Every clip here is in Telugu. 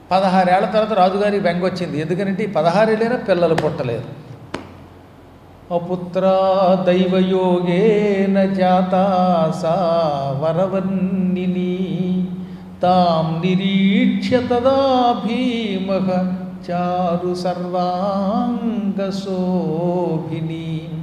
పదహారేళ్ల తర్వాత రాజుగారికి బెంగ వచ్చింది ఎందుకంటే ఈ పదహారేళ్ళైనా పిల్లలు పుట్టలేదు అపుత్ర దైవయోగేన జాతా సా వరవన్నిని తాం నిరీక్ష్య తదా భీమః చారు సర్వాంగశోభిని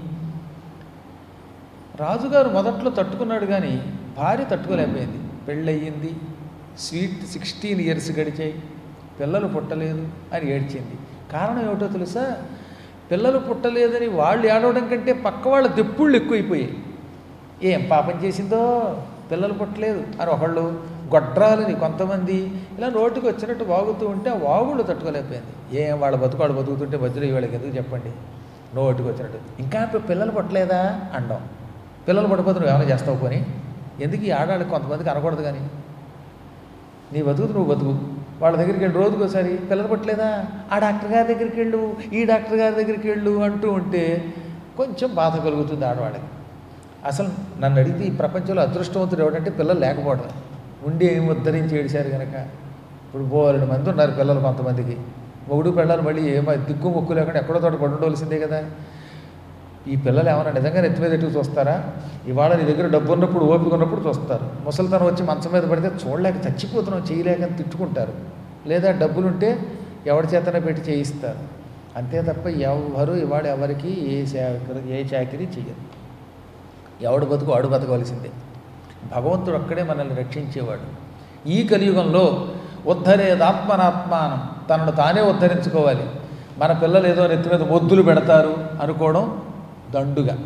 రాజుగారు మొదట్లో తట్టుకున్నాడు కానీ భార్య తట్టుకోలేకపోయింది పెళ్ళయింది స్వీట్ సిక్స్టీన్ ఇయర్స్ గడిచాయి పిల్లలు పుట్టలేదు అని ఏడ్చింది కారణం ఏమిటో తెలుసా పిల్లలు పుట్టలేదని వాళ్ళు ఏడవడం కంటే పక్క వాళ్ళ దెప్పుళ్ళు ఎక్కువైపోయాయి ఏం పాపం చేసిందో పిల్లలు పుట్టలేదు అని ఒకళ్ళు గొడ్రాలని కొంతమంది ఇలా నోటికి వచ్చినట్టు వాగుతూ ఉంటే ఆ వాగుళ్ళు తట్టుకోలేకపోయింది ఏం వాళ్ళ బతుకాడు బతుకుతుంటే మధ్యలో వాళ్ళకి ఎందుకు చెప్పండి నోటికి వచ్చినట్టు ఇంకా ఇప్పుడు పిల్లలు పుట్టలేదా అండం పిల్లలు పడిపోతే నువ్వు ఏమైనా చేస్తావు పోని ఎందుకు ఈ ఆడాళ్ళకి కొంతమందికి అనకూడదు కానీ నీ బతుకు నువ్వు బతుకు వాళ్ళ దగ్గరికి వెళ్ళి రోజుకి ఒకసారి పిల్లలు పట్టలేదా ఆ డాక్టర్ గారి దగ్గరికి వెళ్ళు ఈ డాక్టర్ గారి దగ్గరికి వెళ్ళు అంటూ ఉంటే కొంచెం బాధ కలుగుతుంది ఆడవాళ్ళకి అసలు నన్ను అడిగితే ఈ ప్రపంచంలో అదృష్టవంతుడు ఎవడంటే పిల్లలు లేకపోవడం ఉండి ఏమి ఉద్ధరించి ఏడిశారు కనుక ఇప్పుడు బోలెడు మంది ఉన్నారు పిల్లలు కొంతమందికి మొగుడు పిల్లలు మళ్ళీ ఏమో దిక్కు మొక్కు లేకుండా ఎక్కడో తోట పడుండవలసిందే కదా ఈ పిల్లలు ఏమైనా నిజంగా నెత్తి మీద ఎట్టుకు చూస్తారా ఇవాళ నీ దగ్గర డబ్బు ఉన్నప్పుడు ఓపిక ఉన్నప్పుడు చూస్తారు ముసలితనం వచ్చి మంచం మీద పడితే చూడలేక చచ్చిపోతున్నాం చేయలేక అని తిట్టుకుంటారు లేదా డబ్బులుంటే ఎవరి చేతనే పెట్టి చేయిస్తారు అంతే తప్ప ఎవరు ఇవాళ ఎవరికి ఏ చాకరీ ఏ చాకరీ చెయ్యరు ఎవడు బతుకు ఆడు బతకవలసిందే భగవంతుడు ఒక్కడే మనల్ని రక్షించేవాడు ఈ కలియుగంలో ఉద్ధరేదాత్మనాత్మానం తనను తానే ఉద్ధరించుకోవాలి మన పిల్లలు ఏదో నెత్తి మీద మొద్దులు పెడతారు అనుకోవడం దండుగా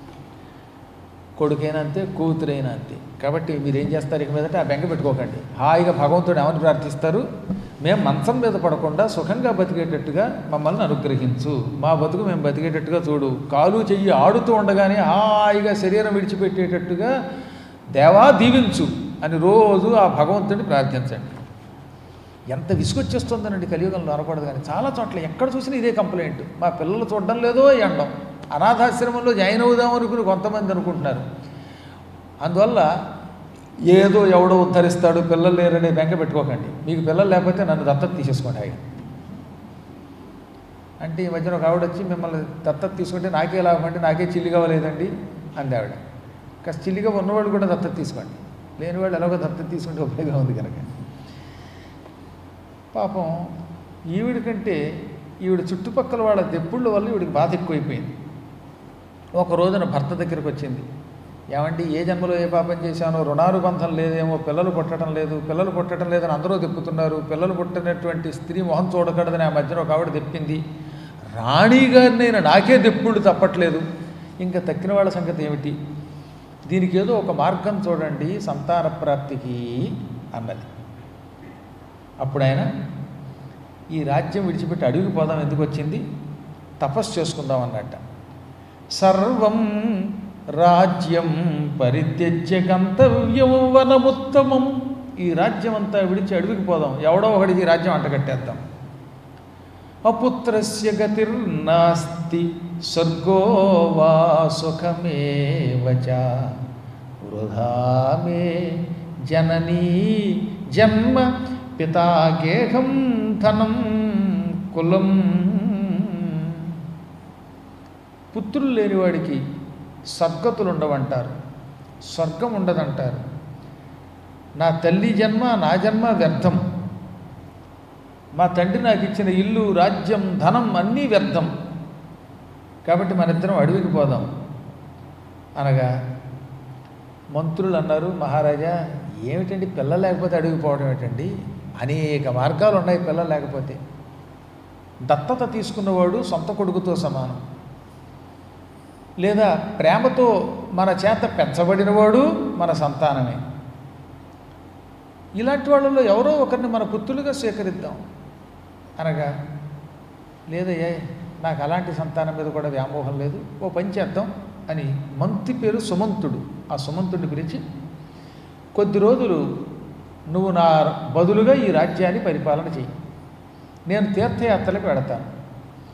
కొడుకైనా అంతే కూతురైనా అంతే కాబట్టి మీరు ఏం చేస్తారు ఇక మీదట ఆ బెంగ పెట్టుకోకండి హాయిగా భగవంతుడు ఏమని ప్రార్థిస్తారు మేము మంచం మీద పడకుండా సుఖంగా బతికేటట్టుగా మమ్మల్ని అనుగ్రహించు మా బతుకు మేము బతికేటట్టుగా చూడు కాలు చెయ్యి ఆడుతూ ఉండగానే హాయిగా శరీరం విడిచిపెట్టేటట్టుగా దేవా దీవించు అని రోజు ఆ భగవంతుడిని ప్రార్థించండి ఎంత విసుగొచ్చేస్తుందనండి కలియుగంలో అనకూడదు కానీ చాలా చోట్ల ఎక్కడ చూసినా ఇదే కంప్లైంట్ మా పిల్లలు చూడడం లేదో ఎండం అనాథాశ్రమంలో జాయిన్ అవుదాం అనుకుని కొంతమంది అనుకుంటున్నారు అందువల్ల ఏదో ఎవడో ఉద్ధరిస్తాడు పిల్లలు లేరని బెంగ పెట్టుకోకండి మీకు పిల్లలు లేకపోతే నన్ను దత్తత తీసేసుకోండి హాయిగా అంటే ఈ మధ్యన ఒక ఆవిడ వచ్చి మిమ్మల్ని దత్తత తీసుకుంటే నాకే లాభం అంటే నాకే చిల్లి కావలేదండి అంది ఆవిడ కాస్త చిల్లిగా ఉన్నవాళ్ళు కూడా దత్తత తీసుకోండి లేని వాళ్ళు ఎలాగో దత్తత తీసుకుంటే ఉపయోగం ఉంది కనుక పాపం ఈవిడ కంటే ఈవిడ చుట్టుపక్కల వాళ్ళ దెప్పుళ్ళ వల్ల ఈవిడికి బాధ ఎక్కువైపోయింది ఒక రోజున భర్త దగ్గరికి వచ్చింది ఏమండి ఏ జన్మలో ఏ పాపం చేశానో రుణానుబంధం లేదేమో పిల్లలు పుట్టడం లేదు పిల్లలు పుట్టడం లేదని అందరూ తిప్పుతున్నారు పిల్లలు పుట్టినటువంటి స్త్రీ మొహం చూడకూడదని ఆ మధ్యన ఒక ఆవిడ తెప్పింది రాణి గారినైనా నాకే దెప్పుళ్ళు తప్పట్లేదు ఇంకా తక్కిన వాళ్ళ సంగతి ఏమిటి దీనికి ఏదో ఒక మార్గం చూడండి సంతాన ప్రాప్తికి అన్నది అప్పుడు ఆయన ఈ రాజ్యం విడిచిపెట్టి అడవికి పోదాం ఎందుకు వచ్చింది తపస్సు చేసుకుందాం అన్నట్ట సర్వం రాజ్యం పరిత్యజ్య గంతవ్యం వనముత్తమం ఈ రాజ్యం అంతా విడిచి అడవికి పోదాం ఎవడో ఒకడికి ఈ రాజ్యం అంటగట్టేద్దాం అపుత్రస్య గతిర్నాస్తి స్వర్గో వా సుఖమేవచ వృధా మే జననీ జన్మ పితాగేహం ధనం కులం పుత్రులు లేనివాడికి సద్గతులు ఉండవంటారు స్వర్గం ఉండదంటారు నా తల్లి జన్మ నా జన్మ వ్యర్థం మా తండ్రి నాకు ఇచ్చిన ఇల్లు రాజ్యం ధనం అన్నీ వ్యర్థం కాబట్టి మన ఇద్దరం అడవికి పోదాం అనగా మంత్రులు అన్నారు మహారాజా ఏమిటండి పిల్లలు లేకపోతే అడవికి పోవడం ఏమిటండి అనేక మార్గాలు ఉన్నాయి పిల్లలు లేకపోతే దత్తత తీసుకున్నవాడు సొంత కొడుకుతో సమానం లేదా ప్రేమతో మన చేత పెంచబడినవాడు మన సంతానమే ఇలాంటి వాళ్ళలో ఎవరో ఒకరిని మన పుత్రులుగా స్వీకరిద్దాం అనగా లేదయ్యా నాకు అలాంటి సంతానం మీద కూడా వ్యామోహం లేదు ఓ పని చేద్దాం అని మంత్రి పేరు సుమంతుడు ఆ సుమంతుడిని పిలిచి కొద్ది రోజులు నువ్వు నా బదులుగా ఈ రాజ్యాన్ని పరిపాలన చెయ్యి నేను తీర్థయాత్రలకు వెడతాను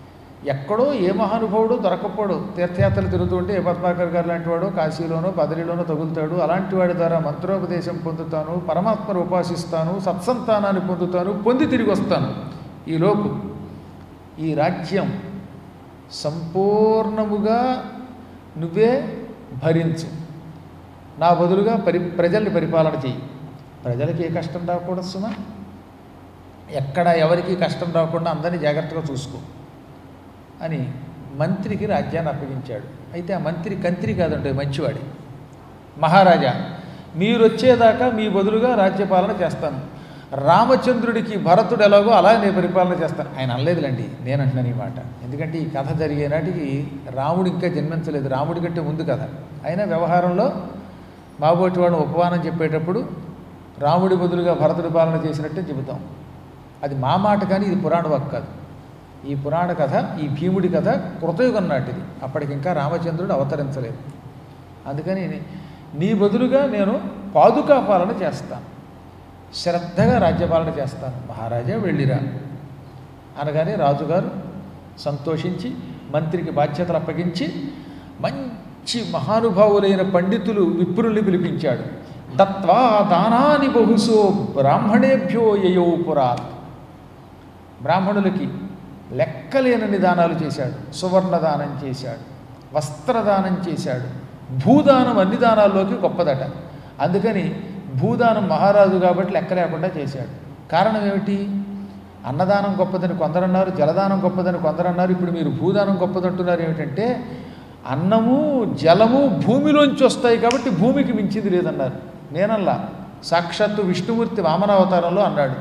ఎక్కడో ఏ మహానుభావుడు దొరకపోడు తీర్థయాత్రలు తిరుగుతూ ఉంటే ఏ పద్మాకర్ గారు లాంటి వాడు కాశీలోనో బదరిలోనో తగులుతాడు అలాంటి వాడి ద్వారా మంత్రోపదేశం పొందుతాను పరమాత్మను ఉపాసిస్తాను సత్సంతానాన్ని పొందుతాను పొంది తిరిగి వస్తాను ఈలోపు ఈ రాజ్యం సంపూర్ణముగా నువ్వే భరించు నా బదులుగా పరి ప్రజల్ని పరిపాలన చెయ్యి ప్రజలకి ఏ కష్టం రాకూడదు సుమా ఎక్కడ ఎవరికి కష్టం రాకుండా అందరినీ జాగ్రత్తగా చూసుకో అని మంత్రికి రాజ్యాన్ని అప్పగించాడు అయితే ఆ మంత్రి కంత్రి కాదండి మంచివాడే మహారాజా మీరు వచ్చేదాకా మీ బదులుగా రాజ్యపాలన చేస్తాను రామచంద్రుడికి భరతుడు ఎలాగో అలా నేను పరిపాలన చేస్తాను ఆయన అనలేదులేండి నేను అంటున్నాను ఈ మాట ఎందుకంటే ఈ కథ జరిగే నాటికి రాముడు ఇంకా జన్మించలేదు రాముడి కంటే ముందు కథ అయినా వ్యవహారంలో మాబోటి వాడు ఉపమానం చెప్పేటప్పుడు రాముడి బదులుగా భరతుడి పాలన చేసినట్టే చెబుతాం అది మా మాట కానీ ఇది పురాణ వాక్ కాదు ఈ పురాణ కథ ఈ భీముడి కథ కృతయుగం నాటిది అప్పటికి ఇంకా రామచంద్రుడు అవతరించలేదు అందుకని నీ బదులుగా నేను పాదుకా పాలన చేస్తాను శ్రద్ధగా రాజ్యపాలన చేస్తాను మహారాజా వెళ్ళిరా అనగానే రాజుగారు సంతోషించి మంత్రికి బాధ్యతలు అప్పగించి మంచి మహానుభావులైన పండితులు విప్రుల్ని పిలిపించాడు దత్వా దానాని బహుశో బ్రాహ్మణేభ్యో యయో పురాత్ బ్రాహ్మణులకి లెక్కలేనన్ని దానాలు చేశాడు సువర్ణ దానం చేశాడు వస్త్రదానం చేశాడు భూదానం అన్ని దానాల్లోకి గొప్పదట అందుకని భూదానం మహారాజు కాబట్టి లెక్క లేకుండా చేశాడు కారణం ఏమిటి అన్నదానం గొప్పదని కొందరన్నారు జలదానం గొప్పదని కొందరన్నారు ఇప్పుడు మీరు భూదానం గొప్పదంటున్నారు ఏమిటంటే అన్నము జలము భూమిలోంచి వస్తాయి కాబట్టి భూమికి మించింది లేదన్నారు నేనల్లా సాక్షాత్తు విష్ణుమూర్తి వామనావతారంలో అన్నాడు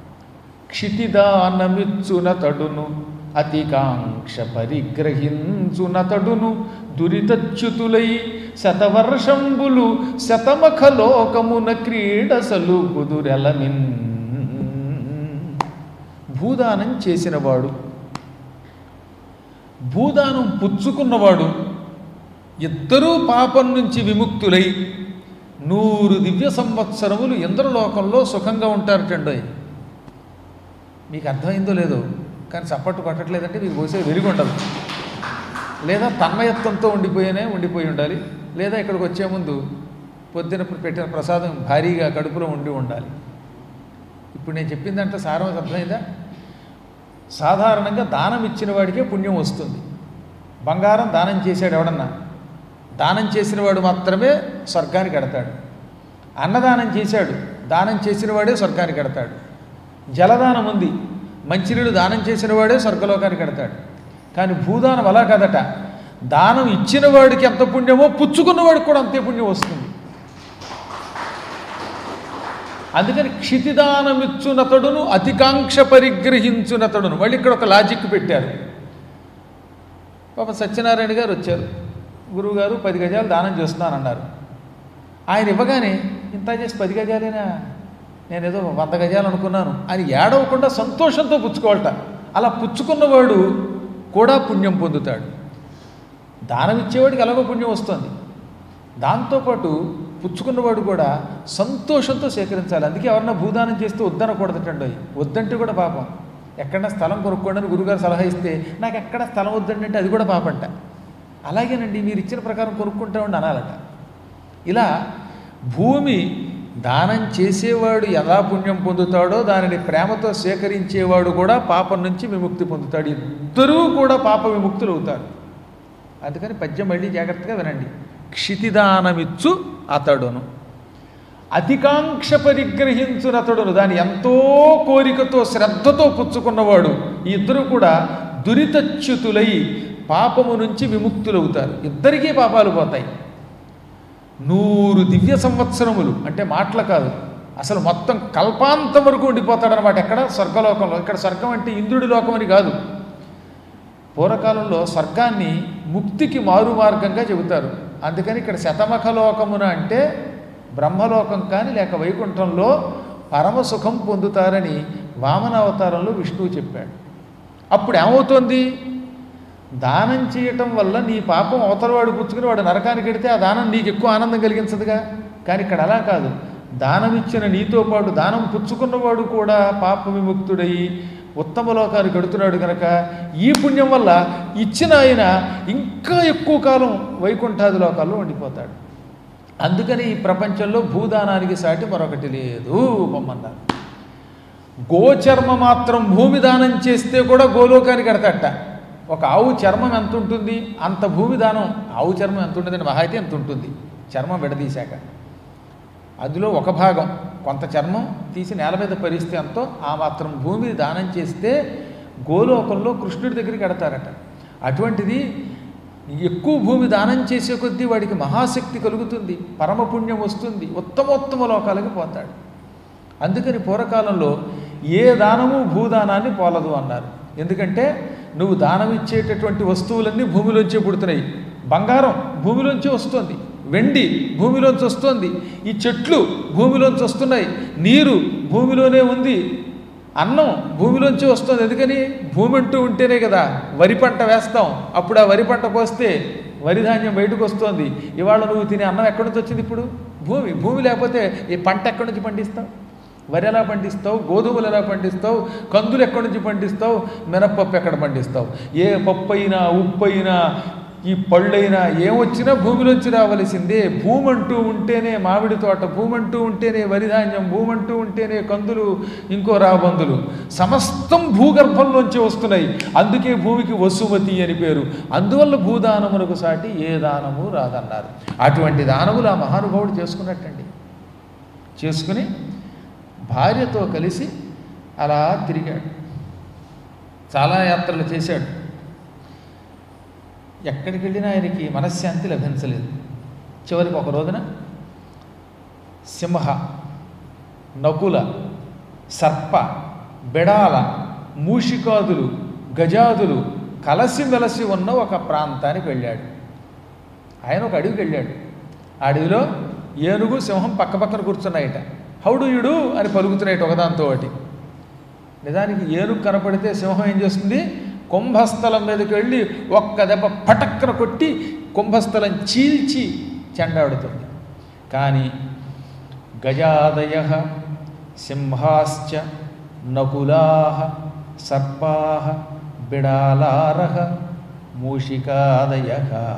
క్షితిదానమిచ్చునతడును అతికాంక్ష పరిగ్రహించునతడును దురితచ్యుతులై శతవర్షంబులు శతమఖలోకమున క్రీడసలు కుదురెలమిన్ భూదానం చేసినవాడు భూదానం పుచ్చుకున్నవాడు ఇద్దరూ పాపం నుంచి విముక్తులై నూరు దివ్య సంవత్సరములు ఇంద్రలోకంలో సుఖంగా ఉంటారటండోయ్ మీకు అర్థమైందో లేదో కానీ చప్పట్టు కొట్టట్లేదంటే మీకు పోసే వెలుగు ఉండదు లేదా తన్మయత్వంతో ఉండిపోయేనే ఉండిపోయి ఉండాలి లేదా ఇక్కడికి వచ్చే ముందు పొద్దున పెట్టిన ప్రసాదం భారీగా కడుపులో ఉండి ఉండాలి ఇప్పుడు నేను చెప్పిందంటే సారం అర్థమైందా సాధారణంగా దానం ఇచ్చిన వాడికే పుణ్యం వస్తుంది బంగారం దానం చేశాడు ఎవడన్నా దానం చేసిన వాడు మాత్రమే స్వర్గానికి ఎడతాడు అన్నదానం చేశాడు దానం చేసిన వాడే స్వర్గానికి ఎడతాడు జలదానం ఉంది మంచినీళ్ళు దానం చేసిన వాడే స్వర్గలోకానికి ఎడతాడు కానీ భూదానం అలా కాదట దానం ఇచ్చిన వాడికి ఎంత పుణ్యమో పుచ్చుకున్న వాడికి కూడా అంతే పుణ్యం వస్తుంది అందుకని క్షితిదానమిచ్చునతడును అతికాంక్ష పరిగ్రహించునతడును మళ్ళీ ఇక్కడ ఒక లాజిక్ పెట్టారు పాప సత్యనారాయణ గారు వచ్చారు గురువుగారు పది గజాలు దానం చేస్తున్నానన్నారు ఆయన ఇవ్వగానే ఇంత చేసి పది గజాలేనా నేనేదో వంద గజాలు అనుకున్నాను అని ఏడవకుండా సంతోషంతో పుచ్చుకోవాలట అలా పుచ్చుకున్నవాడు కూడా పుణ్యం పొందుతాడు దానం ఇచ్చేవాడికి ఎలాగో పుణ్యం వస్తుంది దాంతోపాటు పుచ్చుకున్నవాడు కూడా సంతోషంతో సేకరించాలి అందుకే ఎవరన్నా భూదానం చేస్తే వద్దనకూడదటండి వద్దంటే కూడా పాపం ఎక్కడన్నా స్థలం కొనుక్కోండి అని గురుగారు సలహా ఇస్తే నాకు ఎక్కడ స్థలం వద్దండి అంటే అది కూడా పాపంట అలాగేనండి మీరు ఇచ్చిన ప్రకారం కొనుక్కుంటామండి అనాలట ఇలా భూమి దానం చేసేవాడు ఎలా పుణ్యం పొందుతాడో దానిని ప్రేమతో సేకరించేవాడు కూడా పాపం నుంచి విముక్తి పొందుతాడు ఇద్దరూ కూడా పాప విముక్తులు అవుతారు అందుకని పద్యం మళ్ళీ జాగ్రత్తగా వినండి క్షితిదానమిచ్చు అతడును అధికాంక్ష పరిగ్రహించునతడును దాని ఎంతో కోరికతో శ్రద్ధతో పుచ్చుకున్నవాడు ఈ ఇద్దరు కూడా దురితచ్యుతులై పాపము నుంచి విముక్తులవుతారు ఇద్దరికీ పాపాలు పోతాయి నూరు దివ్య సంవత్సరములు అంటే మాటలు కాదు అసలు మొత్తం కల్పాంతం వరకు ఉండిపోతాడనమాట ఎక్కడ స్వర్గలోకంలో ఇక్కడ స్వర్గం అంటే ఇంద్రుడి లోకం అని కాదు పూర్వకాలంలో స్వర్గాన్ని ముక్తికి మారు మార్గంగా చెబుతారు అందుకని ఇక్కడ శతమఖ లోకమున అంటే బ్రహ్మలోకం కానీ లేక వైకుంఠంలో పరమ సుఖం పొందుతారని వామనావతారంలో విష్ణువు చెప్పాడు అప్పుడు ఏమవుతుంది దానం చేయటం వల్ల నీ పాపం అవతలవాడు పుచ్చుకుని వాడు నరకానికి వెడితే ఆ దానం నీకు ఎక్కువ ఆనందం కలిగించదుగా కానీ ఇక్కడ అలా కాదు దానం ఇచ్చిన నీతో పాటు దానం పుచ్చుకున్నవాడు కూడా పాప విముక్తుడయి ఉత్తమ లోకానికి గడుతున్నాడు కనుక ఈ పుణ్యం వల్ల ఇచ్చిన ఆయన ఇంకా ఎక్కువ కాలం వైకుంఠాది లోకాల్లో ఉండిపోతాడు అందుకని ఈ ప్రపంచంలో భూదానానికి సాటి మరొకటి లేదు పొమ్మన్నారు గోచర్మ మాత్రం భూమి దానం చేస్తే కూడా గోలోకానికి ఎడతట ఒక ఆవు చర్మం ఎంత ఉంటుంది అంత భూమి దానం ఆవు చర్మం ఎంత ఉంటుందని మహా అయితే ఎంత ఉంటుంది చర్మం విడదీశాక అందులో ఒక భాగం కొంత చర్మం తీసి నేల మీద పరిస్తే ఎంతో ఆ మాత్రం భూమి దానం చేస్తే గోలోకంలో కృష్ణుడి దగ్గరికి ఎడతారట అటువంటిది ఎక్కువ భూమి దానం చేసే కొద్దీ వాడికి మహాశక్తి కలుగుతుంది పరమపుణ్యం వస్తుంది ఉత్తమోత్తమ లోకాలకి పోతాడు అందుకని పూర్వకాలంలో ఏ దానము భూదానాన్ని పోలదు అన్నారు ఎందుకంటే నువ్వు దానం ఇచ్చేటటువంటి వస్తువులన్నీ భూమిలోంచే పుడుతున్నాయి బంగారం భూమిలోంచి వస్తుంది వెండి భూమిలోంచి వస్తుంది ఈ చెట్లు భూమిలోంచి వస్తున్నాయి నీరు భూమిలోనే ఉంది అన్నం భూమిలోంచి వస్తుంది ఎందుకని భూమి అంటూ ఉంటేనే కదా వరి పంట వేస్తాం అప్పుడు ఆ వరి పంట కోస్తే వరి ధాన్యం బయటకు వస్తుంది ఇవాళ నువ్వు తినే అన్నం ఎక్కడి నుంచి వచ్చింది ఇప్పుడు భూమి భూమి లేకపోతే ఈ పంట ఎక్కడి నుంచి పండిస్తావు వరి ఎలా పండిస్తావు గోధుమలు ఎలా పండిస్తావు కందులు ఎక్కడి నుంచి పండిస్తావు మినప్పప్పు ఎక్కడ పండిస్తావు ఏ పప్పు అయినా ఉప్పు అయినా ఈ పళ్ళైనా ఏమొచ్చినా భూమిలోంచి రావలసిందే భూమి అంటూ ఉంటేనే మామిడి తోట భూమి అంటూ ఉంటేనే వరిధాన్యం భూమి అంటూ ఉంటేనే కందులు ఇంకో రాబందులు సమస్తం భూగర్భంలోంచి వస్తున్నాయి అందుకే భూమికి వసుమతి అని పేరు అందువల్ల భూదానమునకు సాటి ఏ దానము రాదన్నారు అటువంటి దానములు ఆ మహానుభావుడు చేసుకున్నట్టండి చేసుకుని భార్యతో కలిసి అలా తిరిగాడు చాలా యాత్రలు చేశాడు ఎక్కడికి వెళ్ళినా ఆయనకి మనశ్శాంతి లభించలేదు చివరికి ఒక రోజున సింహ నకుల సర్ప బెడాల మూషికాదులు గజాదులు కలసిమెలసి ఉన్న ఒక ప్రాంతానికి వెళ్ళాడు ఆయన ఒక అడవికి వెళ్ళాడు ఆ అడవిలో ఏనుగు సింహం పక్క పక్కన కూర్చున్నాయట హౌడు యుడు అని పలుకుతున్నాయట ఒకదాంతో ఒకటి నిజానికి ఏనుగు కనపడితే సింహం ఏం చేస్తుంది కుంభస్థలం మీదకి వెళ్ళి ఒక్క దెబ్బ పటక్కన కొట్టి కుంభస్థలం చీల్చి చెండాడుతుంది కానీ గజాదయ సింహాశ్చ నకులా సర్పా బిడాలార మూషికాదయ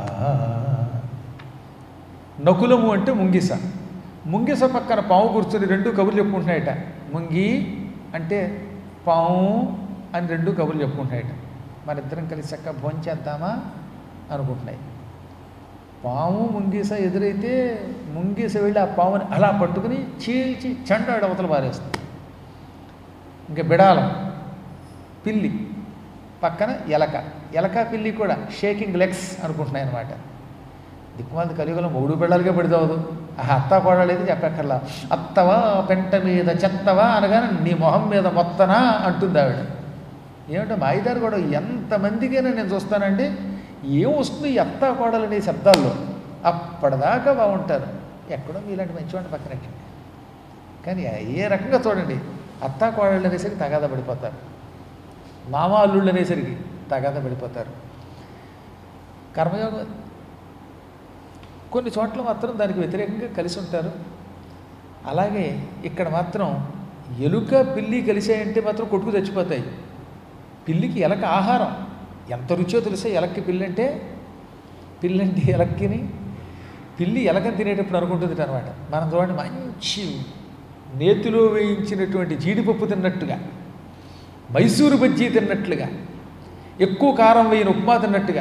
నకులము అంటే ముంగిస ముంగిస పక్కన పాము కూర్చుని రెండు కబుర్లు చెప్పుకుంటున్నాయట ముంగి అంటే పాము అని రెండు కబుర్లు చెప్పుకుంటున్నాయట మరిద్దరం కలిసి చక్క భోంచేద్దామా అనుకుంటున్నాయి పాము ముంగీస ఎదురైతే ముంగీస వెళ్ళి ఆ పాముని అలా పట్టుకుని చీల్చి చెండాడు అవతల పారేస్తుంది ఇంకా బిడాలం పిల్లి పక్కన ఎలక ఎలక పిల్లి కూడా షేకింగ్ లెగ్స్ అనుకుంటున్నాయి అనమాట దిక్కుమాలి కలియుగంలో మూడు బిళ్ళలుగా పడిదవదు ఆ అత్త కోడలేదు చెప్పక్కర్లా అత్తవా పెంట మీద చెత్తవా అనగానే నీ మొహం మీద మొత్తనా అంటుంది ఆవిడ ఏమిటో మా ఐదారు కూడా ఎంతమందికైనా నేను చూస్తానండి ఏం వస్తుంది ఈ అత్త కోడలనే శబ్దాల్లో అప్పటిదాకా బాగుంటారు ఎక్కడో మీలాంటి మంచివాడిని పక్కనెక్కండి కానీ ఏ రకంగా చూడండి అత్త కోడళ్ళు అనేసరికి తగాద పడిపోతారు మామ అల్లుళ్ళు అనేసరికి తగాద పడిపోతారు కర్మయోగం కొన్ని చోట్ల మాత్రం దానికి వ్యతిరేకంగా కలిసి ఉంటారు అలాగే ఇక్కడ మాత్రం ఎలుక పిల్లి కలిసాయంటే మాత్రం కొట్టుకు చచ్చిపోతాయి పిల్లికి ఎలక ఆహారం ఎంత రుచో తెలిసే ఎలక్కి పిల్లి అంటే పిల్లి అంటే ఎలక్కిని పిల్లి ఎలకని తినేటప్పుడు అనుకుంటుంది అనమాట మనం చూడండి మంచి నేతిలో వేయించినటువంటి జీడిపప్పు తిన్నట్టుగా మైసూరు బజ్జీ తిన్నట్లుగా ఎక్కువ కారం వేయని ఉప్మా తిన్నట్టుగా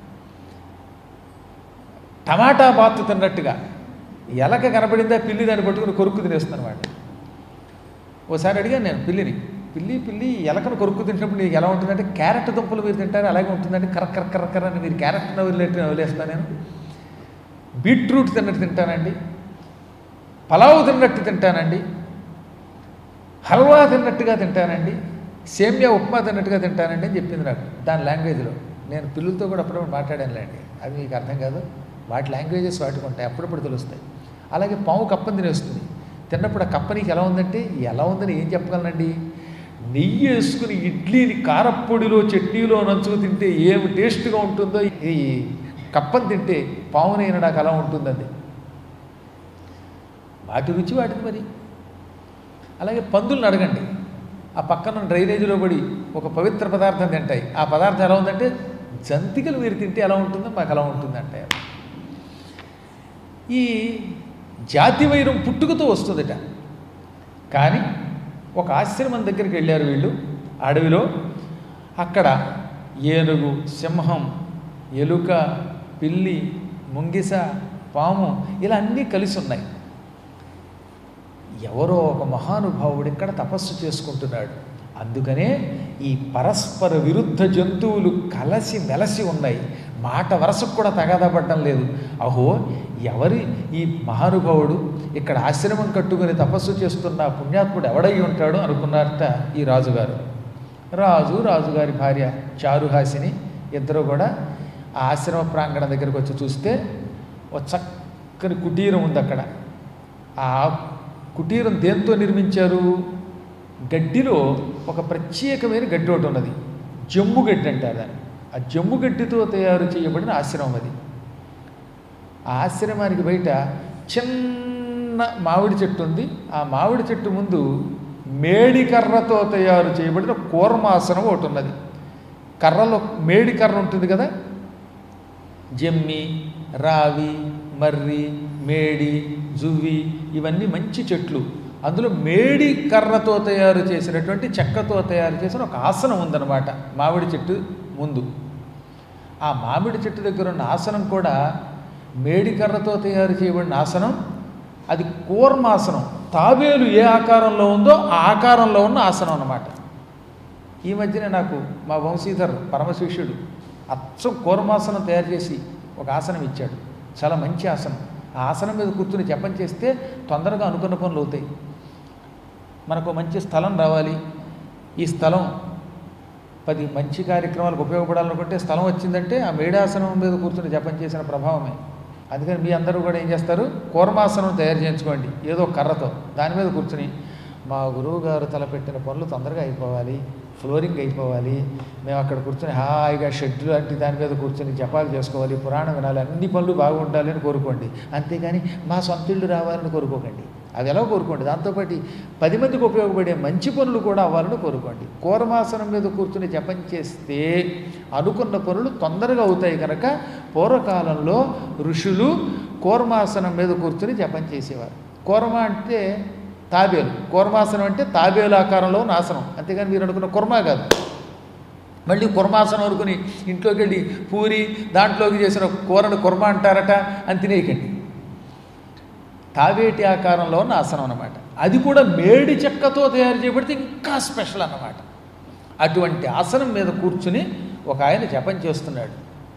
టమాటా బాతు తిన్నట్టుగా ఎలక కనపడిందా పిల్లి దాన్ని పట్టుకుని కొరుక్కు తినేస్తుంది అనమాట ఓసారి అడిగాను నేను పిల్లిని పిల్లి పిల్లి ఎలకను కొరుక్కు తింటున్నప్పుడు నీకు ఎలా ఉంటుందంటే క్యారెట్ దుంపలు మీరు తింటారు అలాగే ఉంటుందంటే కర్ర కర్ర కర్ర కర్ర అని మీరు క్యారెట్ నవ్వులేట్టు నవ్వులేస్తాను నేను బీట్రూట్ తిన్నట్టు తింటానండి పలావు తిన్నట్టు తింటానండి హల్వా తిన్నట్టుగా తింటానండి సేమ్యా ఉప్మా తిన్నట్టుగా తింటానండి అని చెప్పింది నాకు దాని లాంగ్వేజ్లో నేను పిల్లలతో కూడా అప్పుడప్పుడు మాట్లాడానులేండి అది మీకు అర్థం కాదు వాటి లాంగ్వేజెస్ వాటికి ఉంటాయి అప్పుడప్పుడు తెలుస్తాయి అలాగే పాము కప్పని తినేస్తుంది తిన్నప్పుడు ఆ కప్ప నీకు ఎలా ఉందంటే ఎలా ఉందని ఏం చెప్పగలనండి నెయ్యి వేసుకుని ఇడ్లీని కారప్పొడిలో చట్నీలో నంచుకు తింటే ఏమి టేస్ట్గా ఉంటుందో ఈ కప్పని తింటే పావునైనా నాకు అలా ఉంటుందండి వాటి రుచి వాటిది మరి అలాగే పందులను అడగండి ఆ పక్కన డ్రైనేజీలో పడి ఒక పవిత్ర పదార్థం తింటాయి ఆ పదార్థం ఎలా ఉందంటే జంతికలు మీరు తింటే ఎలా ఉంటుందో మాకు అలా ఉంటుందంటాయి ఈ జాతి వైరం పుట్టుకతో వస్తుందట కానీ ఒక ఆశ్రమం దగ్గరికి వెళ్ళారు వీళ్ళు అడవిలో అక్కడ ఏనుగు సింహం ఎలుక పిల్లి ముంగిస పాము ఇలా అన్నీ కలిసి ఉన్నాయి ఎవరో ఒక మహానుభావుడు ఇక్కడ తపస్సు చేసుకుంటున్నాడు అందుకనే ఈ పరస్పర విరుద్ధ జంతువులు కలసి మెలసి ఉన్నాయి మాట వరసకు కూడా తగాదపడడం లేదు అహో ఎవరి ఈ మహానుభావుడు ఇక్కడ ఆశ్రమం కట్టుకుని తపస్సు చేస్తున్న పుణ్యాత్ముడు ఎవడై ఉంటాడు అనుకున్నారట ఈ రాజుగారు రాజు రాజుగారి భార్య చారుహాసిని ఇద్దరు కూడా ఆ ఆశ్రమ ప్రాంగణం దగ్గరకు వచ్చి చూస్తే ఒక చక్కని కుటీరం ఉంది అక్కడ ఆ కుటీరం దేంతో నిర్మించారు గడ్డిలో ఒక ప్రత్యేకమైన గడ్డి ఒకటి ఉన్నది జమ్ము గడ్డి అంటారు దాన్ని ఆ జమ్ము గడ్డితో తయారు చేయబడిన ఆశ్రమం అది ఆ ఆశ్రమానికి బయట చిన్న మామిడి చెట్టు ఉంది ఆ మామిడి చెట్టు ముందు మేడి కర్రతో తయారు చేయబడిన కూర్మాసనం ఒకటి ఉన్నది కర్రలో మేడి కర్ర ఉంటుంది కదా జమ్మి రావి మర్రి మేడి జువ్వి ఇవన్నీ మంచి చెట్లు అందులో మేడి కర్రతో తయారు చేసినటువంటి చెక్కతో తయారు చేసిన ఒక ఆసనం ఉందన్నమాట మామిడి చెట్టు ముందు ఆ మామిడి చెట్టు దగ్గర ఉన్న ఆసనం కూడా మేడి కర్రతో తయారు చేయబడిన ఆసనం అది కూర్మాసనం తాబేలు ఏ ఆకారంలో ఉందో ఆ ఆకారంలో ఉన్న ఆసనం అన్నమాట ఈ మధ్యనే నాకు మా వంశీధర్ పరమశిష్యుడు అచ్చం కూర్మాసనం తయారు చేసి ఒక ఆసనం ఇచ్చాడు చాలా మంచి ఆసనం ఆ ఆసనం మీద కూర్చుని జపం చేస్తే తొందరగా అనుకున్న పనులు అవుతాయి మనకు మంచి స్థలం రావాలి ఈ స్థలం పది మంచి కార్యక్రమాలకు ఉపయోగపడాలనుకుంటే స్థలం వచ్చిందంటే ఆ మేడాసనం మీద కూర్చుని జపం చేసిన ప్రభావమే అందుకని మీ అందరూ కూడా ఏం చేస్తారు కూర్మాసనం తయారు చేయించుకోండి ఏదో కర్రతో దాని మీద కూర్చుని మా గురువు గారు తలపెట్టిన పనులు తొందరగా అయిపోవాలి ఫ్లోరింగ్ అయిపోవాలి మేము అక్కడ కూర్చొని హాయిగా షెడ్ లాంటి దాని మీద కూర్చొని జపాలు చేసుకోవాలి పురాణం వినాలి అన్ని పనులు బాగుండాలి అని కోరుకోండి అంతేగాని మా సొంత ఇల్లు రావాలని కోరుకోకండి అది ఎలా కోరుకోండి దాంతోపాటు పది మందికి ఉపయోగపడే మంచి పనులు కూడా అవ్వాలని కోరుకోండి కూరమాసనం మీద కూర్చుని జపం చేస్తే అనుకున్న పనులు తొందరగా అవుతాయి కనుక పూర్వకాలంలో ఋషులు కూర్మాసనం మీద కూర్చుని జపం చేసేవారు కూర్మ అంటే తాబేలు కూర్మాసనం అంటే తాబేలు ఆకారంలో ఉన్న ఆసనం అంతేగాని మీరు అనుకున్న కుర్మా కాదు మళ్ళీ కుర్మాసనం అనుకుని ఇంట్లోకి వెళ్ళి పూరి దాంట్లోకి చేసిన కూరను కుర్మ అంటారట అని తినేయకండి తావేటి ఆకారంలో ఉన్న ఆసనం అన్నమాట అది కూడా మేడి చెక్కతో తయారు చేయబడితే ఇంకా స్పెషల్ అన్నమాట అటువంటి ఆసనం మీద కూర్చుని ఒక ఆయన జపం చేస్తున్నాడు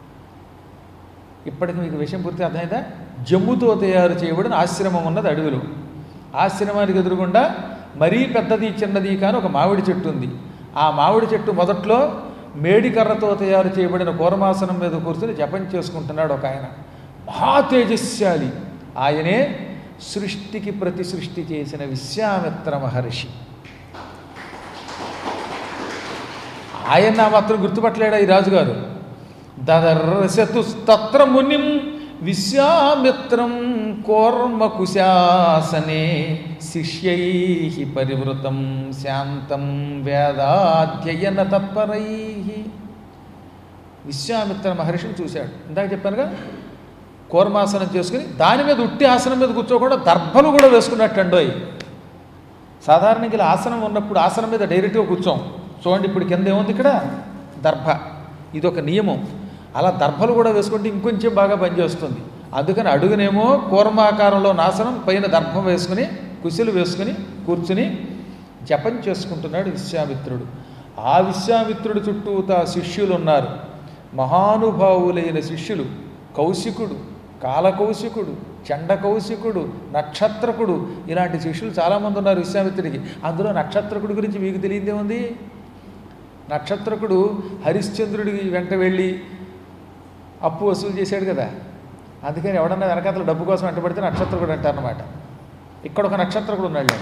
ఇప్పటికి మీకు విషయం పూర్తి అర్థమైందా జమ్ముతో తయారు చేయబడిన ఆశ్రమం ఉన్నది అడవిలో ఆశ్రమానికి ఎదురుగుండా మరీ పెద్దది చిన్నది కాని ఒక మామిడి చెట్టు ఉంది ఆ మామిడి చెట్టు మొదట్లో మేడి కర్రతో తయారు చేయబడిన కూరమాసనం మీద కూర్చుని జపం చేసుకుంటున్నాడు ఒక ఆయన మహా తేజస్శాలి ఆయనే సృష్టికి ప్రతి సృష్టి చేసిన విశ్వామిత్ర మహర్షి ఆయన నా మాత్రం గుర్తుపట్టలేడా ఈ రాజుగారు దదర్శతు తత్ర మునిం విశ్వామిత్రం కోర్మకుశాసనే శిష్యై పరివృతం శాంతం వేదాధ్యయన తత్పరై విశ్వామిత్ర మహర్షిని చూశాడు ఇందాక చెప్పానుగా కూర్మాసనం చేసుకుని దాని మీద ఉట్టి ఆసనం మీద కూర్చోకుండా దర్భలు కూడా వేసుకున్నట్టండోయ్ సాధారణంగా ఇలా ఆసనం ఉన్నప్పుడు ఆసనం మీద డైరెక్ట్గా కూర్చోం చూడండి ఇప్పుడు కింద ఏముంది ఇక్కడ దర్భ ఇది ఒక నియమం అలా దర్భలు కూడా వేసుకుంటే ఇంకొంచెం బాగా పనిచేస్తుంది అందుకని అడుగునేమో కూర్మాకారంలో నాసనం పైన దర్భం వేసుకుని కుశలు వేసుకుని కూర్చుని జపం చేసుకుంటున్నాడు విశ్వామిత్రుడు ఆ విశ్వామిత్రుడు చుట్టూతా శిష్యులు ఉన్నారు మహానుభావులైన శిష్యులు కౌశికుడు కాలకౌశికుడు చండకౌశికుడు నక్షత్రకుడు ఇలాంటి శిష్యులు చాలామంది ఉన్నారు విశ్వామిత్రుడికి అందులో నక్షత్రకుడి గురించి మీకు తెలియదే ఉంది నక్షత్రకుడు హరిశ్చంద్రుడి వెంట వెళ్ళి అప్పు వసూలు చేశాడు కదా అందుకని ఎవడన్నా వెనకాతల డబ్బు కోసం వెంటబడితే నక్షత్రకుడు అంటారనమాట ఇక్కడ ఒక నక్షత్రకుడు ఉన్నాడు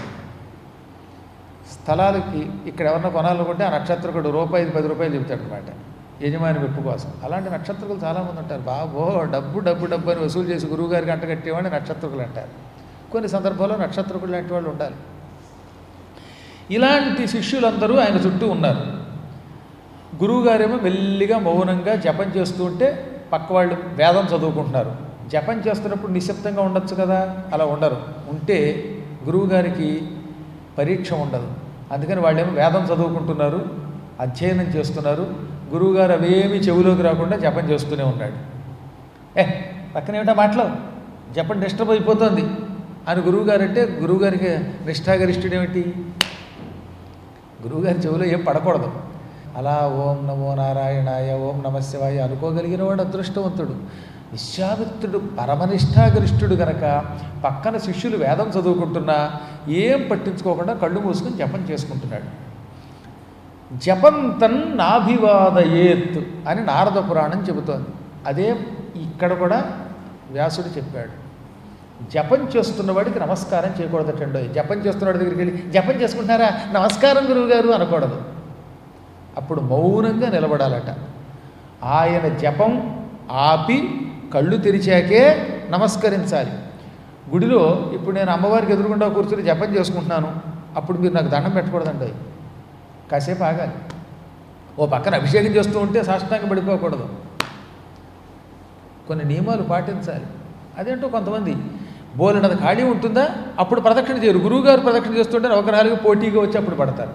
స్థలాలకి ఇక్కడ ఎవరన్నా కొనాలనుకుంటే ఆ నక్షత్రకుడు రూపాయి పది రూపాయలు చెబుతాడు అనమాట యజమాని మెప్పు కోసం అలాంటి నక్షత్రకులు చాలామంది ఉంటారు బాబో డబ్బు డబ్బు డబ్బు అని వసూలు చేసి గురువుగారికి అంట కట్టేవాడిని నక్షత్రకులు అంటారు కొన్ని సందర్భాల్లో నక్షత్రకులు లాంటి వాళ్ళు ఉండాలి ఇలాంటి శిష్యులందరూ ఆయన చుట్టూ ఉన్నారు గురువుగారేమో మెల్లిగా మౌనంగా జపం చేస్తూ ఉంటే పక్క వాళ్ళు వేదం చదువుకుంటున్నారు జపం చేస్తున్నప్పుడు నిశ్శబ్దంగా ఉండొచ్చు కదా అలా ఉండరు ఉంటే గురువుగారికి పరీక్ష ఉండదు అందుకని వాళ్ళేమో వేదం చదువుకుంటున్నారు అధ్యయనం చేస్తున్నారు గురువుగారు అవేమీ చెవిలోకి రాకుండా జపం చేస్తూనే ఉన్నాడు ఏ పక్కన ఏమిటా మాటలు జపం డిస్టర్బ్ అయిపోతుంది అని గురువుగారు అంటే గురువుగారికి నిష్ఠాగరిష్ఠుడు ఏమిటి గురువుగారి చెవిలో ఏం పడకూడదు అలా ఓం నమో నారాయణాయ ఓం నమ శివాయ అనుకోగలిగిన వాడు అదృష్టవంతుడు విశ్వామిత్రుడు పరమనిష్టాగరిష్ఠుడు గనక పక్కన శిష్యులు వేదం చదువుకుంటున్నా ఏం పట్టించుకోకుండా కళ్ళు మూసుకొని జపం చేసుకుంటున్నాడు జపంతన్ నాభివాదయేత్ అని నారద పురాణం చెబుతోంది అదే ఇక్కడ కూడా వ్యాసుడు చెప్పాడు జపం చేస్తున్నవాడికి నమస్కారం చేయకూడదటండో జపం చేస్తున్నవాడి దగ్గరికి వెళ్ళి జపం చేసుకుంటున్నారా నమస్కారం గురువుగారు అనకూడదు అప్పుడు మౌనంగా నిలబడాలట ఆయన జపం ఆపి కళ్ళు తెరిచాకే నమస్కరించాలి గుడిలో ఇప్పుడు నేను అమ్మవారికి ఎదురుగుండా కూర్చుని జపం చేసుకుంటున్నాను అప్పుడు మీరు నాకు దండం పెట్టకూడదండి కాసేపు ఆగాలి ఓ పక్కన అభిషేకం చేస్తూ ఉంటే సాష్టాంగం పడిపోకూడదు కొన్ని నియమాలు పాటించాలి అదేంటో కొంతమంది బోలెడంత ఖాళీ ఉంటుందా అప్పుడు ప్రదక్షిణ చేయరు గురువుగారు ప్రదక్షిణ చేస్తుంటే నవగ్రహాలకు పోటీగా వచ్చి అప్పుడు పడతారు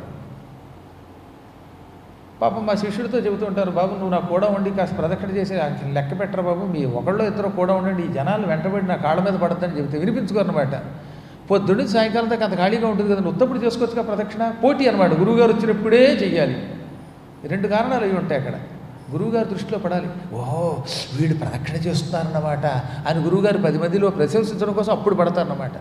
పాపం మా శిష్యుడితో చెబుతూ ఉంటారు బాబు నువ్వు నాకు కూడా ఉండి కాస్త ప్రదక్షిణ చేసి నాకు లెక్క పెట్టరా బాబు మీ ఒకళ్ళో ఇద్దరు కూడా ఉండండి ఈ జనాలు వెంటబడి నా కాళ్ళ మీద పడద్దని చెబితే వినిపించుకోరనమాట పొద్దున్న సాయంకాలం దాకా అంత ఖాళీగా ఉంటుంది కదా నువ్వు ఉత్తప్పుడు చేసుకోవచ్చుగా ప్రదక్షిణ పోటీ అనమాట గురువుగారు వచ్చినప్పుడే చెయ్యాలి రెండు కారణాలు అవి ఉంటాయి అక్కడ గురువుగారి దృష్టిలో పడాలి ఓహో వీడు ప్రదక్షిణ చేస్తున్నారన్నమాట అని గురువుగారు పది మందిలో ప్రశంసించడం కోసం అప్పుడు పడతారన్నమాట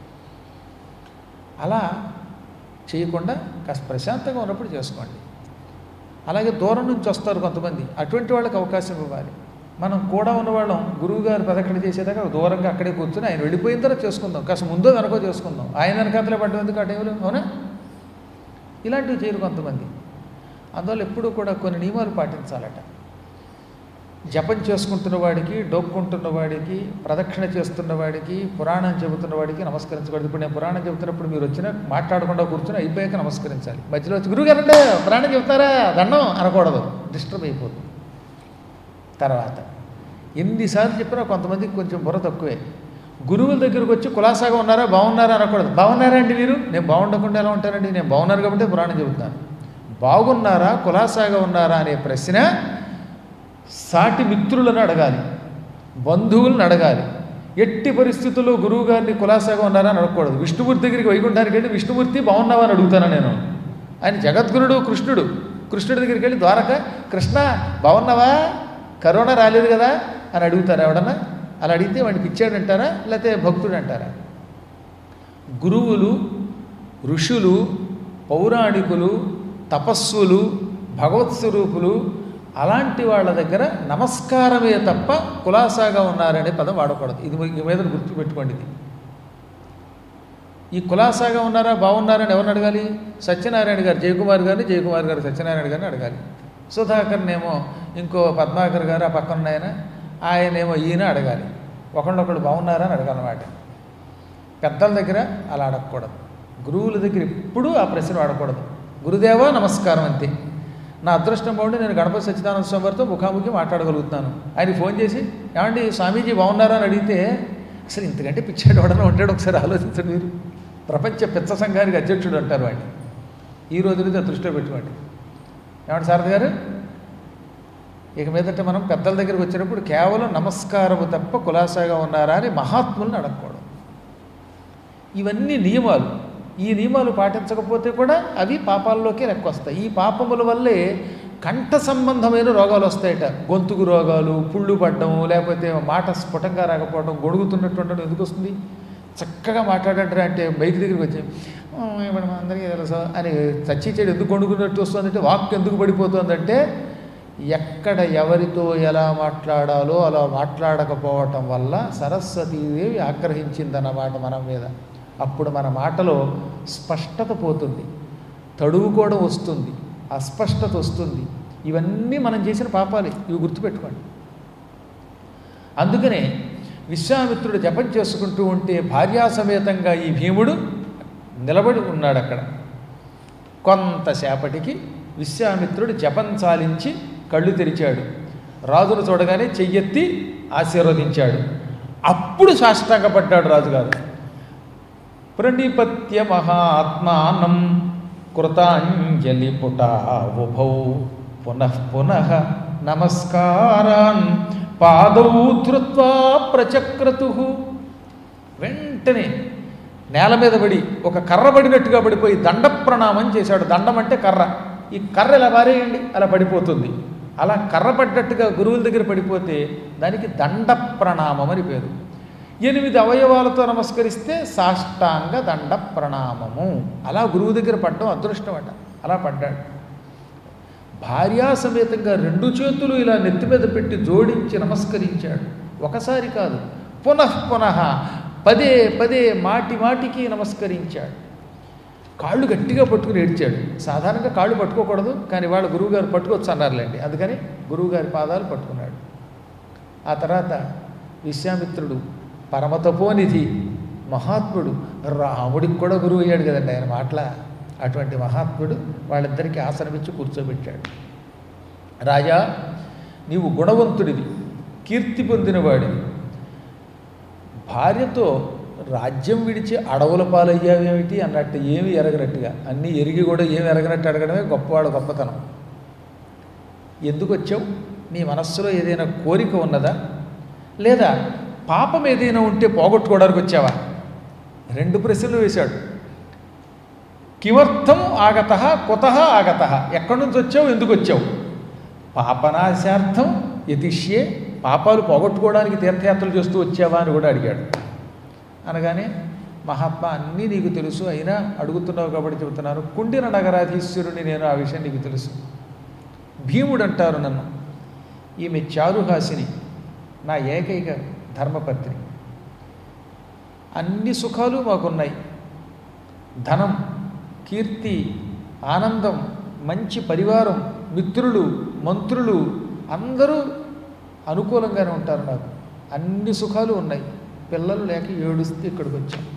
అలా చేయకుండా కాస్త ప్రశాంతంగా ఉన్నప్పుడు చేసుకోండి అలాగే దూరం నుంచి వస్తారు కొంతమంది అటువంటి వాళ్ళకి అవకాశం ఇవ్వాలి మనం కూడా ఉన్నవాళ్ళం గురువుగారు ప్రదక్షిణ చేసేదాకా దూరంగా అక్కడే కూర్చొని ఆయన వెళ్ళిపోయిన తర్వాత చేసుకుందాం కాస్త ముందో వెనకో చేసుకుందాం ఆయన వెనకాతలే పడ్డం ఎందుకు ఆ టైంలో అవునా ఇలాంటివి చేయరు కొంతమంది అందువల్ల ఎప్పుడూ కూడా కొన్ని నియమాలు పాటించాలట జపం చేసుకుంటున్న వాడికి డోక్కుంటున్న వాడికి ప్రదక్షిణ చేస్తున్న వాడికి పురాణం చెబుతున్న వాడికి నమస్కరించకూడదు ఇప్పుడు నేను పురాణం చెబుతున్నప్పుడు మీరు వచ్చిన మాట్లాడకుండా కూర్చొని అయిపోయాక నమస్కరించాలి మధ్యలో వచ్చి గురుగారంటే పురాణం చెబుతారా దండం అనకూడదు డిస్టర్బ్ అయిపోతుంది తర్వాత ఎన్నిసార్లు చెప్పినా కొంతమందికి కొంచెం బుర్ర తక్కువే గురువుల దగ్గరకు వచ్చి కులాసాగా ఉన్నారా బాగున్నారా అనకూడదు బాగున్నారా అండి మీరు నేను బాగుండకుండా ఎలా ఉంటానండి నేను బాగున్నారు కాబట్టి పురాణం చెబుతున్నాను బాగున్నారా కులాసాగా ఉన్నారా అనే ప్రశ్న సాటి మిత్రులను అడగాలి బంధువులను అడగాలి ఎట్టి పరిస్థితుల్లో గురువు గారిని కులాసాగా ఉన్నారా అని అడగకూడదు విష్ణుమూర్తి దగ్గరికి వైకుంఠానికి వెళ్ళి విష్ణుమూర్తి బాగున్నావా అని అడుగుతాను నేను ఆయన జగద్గురుడు కృష్ణుడు కృష్ణుడి దగ్గరికి వెళ్ళి ద్వారక కృష్ణ బాగున్నావా కరోనా రాలేదు కదా అని అడుగుతారా ఎవడన్నా అలా అడిగితే వాడిని పిచ్చాడు అంటారా లేకపోతే భక్తుడు అంటారా గురువులు ఋషులు పౌరాణికులు తపస్సులు భగవత్ స్వరూపులు అలాంటి వాళ్ళ దగ్గర నమస్కారమే తప్ప కులాసాగా ఉన్నారనే పదం వాడకూడదు ఇది మీ మీద గుర్తుపెట్టుకోండి ఇది ఈ కులాసాగా ఉన్నారా బాగున్నారని ఎవరిని అడగాలి సత్యనారాయణ గారు జయకుమార్ గారిని జయకుమార్ గారు సత్యనారాయణ గారిని అడగాలి సుధాకర్నేమో ఇంకో పద్మాకర్ గారు ఆ పక్కన ఉన్న ఆయన ఆయనేమో ఈయన అడగాలి ఒకళ్ళొకళ్ళు బాగున్నారా అని అడగాలన్నమాట పెద్దల దగ్గర అలా అడగకూడదు గురువుల దగ్గర ఎప్పుడూ ఆ ప్రశ్న వాడకూడదు గురుదేవా నమస్కారం అంతే నా అదృష్టం బాగుండి నేను గణపతి సచ్చిదానంద స్వామి వారితో ముఖాముఖి మాట్లాడగలుగుతున్నాను ఆయన ఫోన్ చేసి ఏమండి స్వామీజీ బాగున్నారా అని అడిగితే అసలు ఇంతకంటే పిచ్చాడు ఎవడన్నా ఉంటాడు ఒకసారి ఆలోచించండి మీరు ప్రపంచ పిచ్చ సంఘానికి అధ్యక్షుడు అంటారు వాడిని ఈ రోజు నుంచి దృష్టిలో పెట్టుకోండి ఏమంటే సారథి గారు ఇక మీదట మనం పెద్దల దగ్గరికి వచ్చినప్పుడు కేవలం నమస్కారము తప్ప కులాసాగా ఉన్నారా అని మహాత్ములను అడగకూడదు ఇవన్నీ నియమాలు ఈ నియమాలు పాటించకపోతే కూడా అవి పాపాల్లోకి లెక్కొస్తాయి ఈ పాపముల వల్లే కంఠ సంబంధమైన రోగాలు వస్తాయట గొంతుకు రోగాలు పుళ్ళు పడ్డం లేకపోతే మాట స్ఫుటంగా రాకపోవడం గొడుగుతున్నట్టు ఉండడం ఎందుకు వస్తుంది చక్కగా మాట్లాడంటారా అంటే బైక్ దగ్గరికి వచ్చి "ఆ, ఇప్పుడు మా అందరికీ తెలుసు అని చచ్చి చెడు ఎందుకు గొడుగుతున్నట్టు వస్తుందంటే వాక్ ఎందుకు పడిపోతుందంటే ఎక్కడ ఎవరితో ఎలా మాట్లాడాలో అలా మాట్లాడకపోవటం వల్ల సరస్వతీదేవి ఆగ్రహించిందన్నమాట మన మీద అప్పుడు మన మాటలో స్పష్టత పోతుంది తడువుకోవడం వస్తుంది అస్పష్టత వస్తుంది ఇవన్నీ మనం చేసిన పాపాలే ఇవి గుర్తుపెట్టుకోండి అందుకనే విశ్వామిత్రుడు జపం చేసుకుంటూ ఉంటే భార్యాసమేతంగా ఈ భీముడు నిలబడి ఉన్నాడు అక్కడ కొంతసేపటికి విశ్వామిత్రుడు జపం చాలించి కళ్ళు తెరిచాడు రాజును చూడగానే చెయ్యెత్తి ఆశీర్వదించాడు అప్పుడు సాష్టాంగపడ్డాడు రాజుగారు ప్రణిపత్య మహాత్మానం కృతాంజలి పుటా ఉభౌ పునః పునః నమస్కారాన్ పాదౌ ధృత్వా ప్రచక్రతు వెంటనే నేల మీద పడి ఒక కర్ర పడినట్టుగా పడిపోయి దండ ప్రణామం చేశాడు దండం అంటే కర్ర ఈ కర్ర ఇలా పారేయండి అలా పడిపోతుంది అలా కర్ర పడ్డట్టుగా గురువుల దగ్గర పడిపోతే దానికి దండ ప్రణామం అని పేరు ఎనిమిది అవయవాలతో నమస్కరిస్తే సాష్టాంగ దండ ప్రణామము అలా గురువు దగ్గర పడ్డం అదృష్టం అట అలా పడ్డాడు భార్యా సమేతంగా రెండు చేతులు ఇలా నెత్తి మీద పెట్టి జోడించి నమస్కరించాడు ఒకసారి కాదు పునః పునః పదే పదే మాటి మాటికి నమస్కరించాడు కాళ్ళు గట్టిగా పట్టుకుని ఏడ్చాడు సాధారణంగా కాళ్ళు పట్టుకోకూడదు కానీ వాళ్ళ గురువుగారు పట్టుకోవచ్చు అన్నారులేండి అందుకని గురువుగారి పాదాలు పట్టుకున్నాడు ఆ తర్వాత విశ్వామిత్రుడు పరమతపోనిధి మహాత్ముడు రాముడికి కూడా గురువు అయ్యాడు కదండి ఆయన మాటల అటువంటి మహాత్ముడు వాళ్ళిద్దరికీ ఆసనమిచ్చి కూర్చోబెట్టాడు రాజా నీవు గుణవంతుడివి కీర్తి పొందినవాడివి భార్యతో రాజ్యం విడిచి అడవుల పాలయ్యావేమిటి అన్నట్టు ఏమి ఎరగనట్టుగా అన్నీ ఎరిగి కూడా ఏమి ఎరగనట్టు అడగడమే గొప్పవాడు గొప్పతనం ఎందుకు వచ్చావు నీ మనస్సులో ఏదైనా కోరిక ఉన్నదా లేదా పాపం ఏదైనా ఉంటే పోగొట్టుకోవడానికి వచ్చావా రెండు ప్రశ్నలు వేశాడు కిమర్థం ఆగత కుత ఆగత ఎక్కడి నుంచి వచ్చావు ఎందుకు వచ్చావు పాపనాశార్థం యతిష్యే పాపాలు పోగొట్టుకోవడానికి తీర్థయాత్రలు చేస్తూ వచ్చావా అని కూడా అడిగాడు అనగానే మహాత్మా అన్నీ నీకు తెలుసు అయినా అడుగుతున్నావు కాబట్టి చెబుతున్నాను కుండిన నగరాధీశ్వరుని నేను ఆ విషయం నీకు తెలుసు భీముడు అంటారు నన్ను ఈమె చారుహాసిని నా ఏకైక ధర్మపత్ని అన్ని సుఖాలు మాకున్నాయి ధనం కీర్తి ఆనందం మంచి పరివారం మిత్రులు మంత్రులు అందరూ అనుకూలంగానే ఉంటారు నాకు అన్ని సుఖాలు ఉన్నాయి పిల్లలు లేక ఏడుస్తే ఇక్కడికి వచ్చాను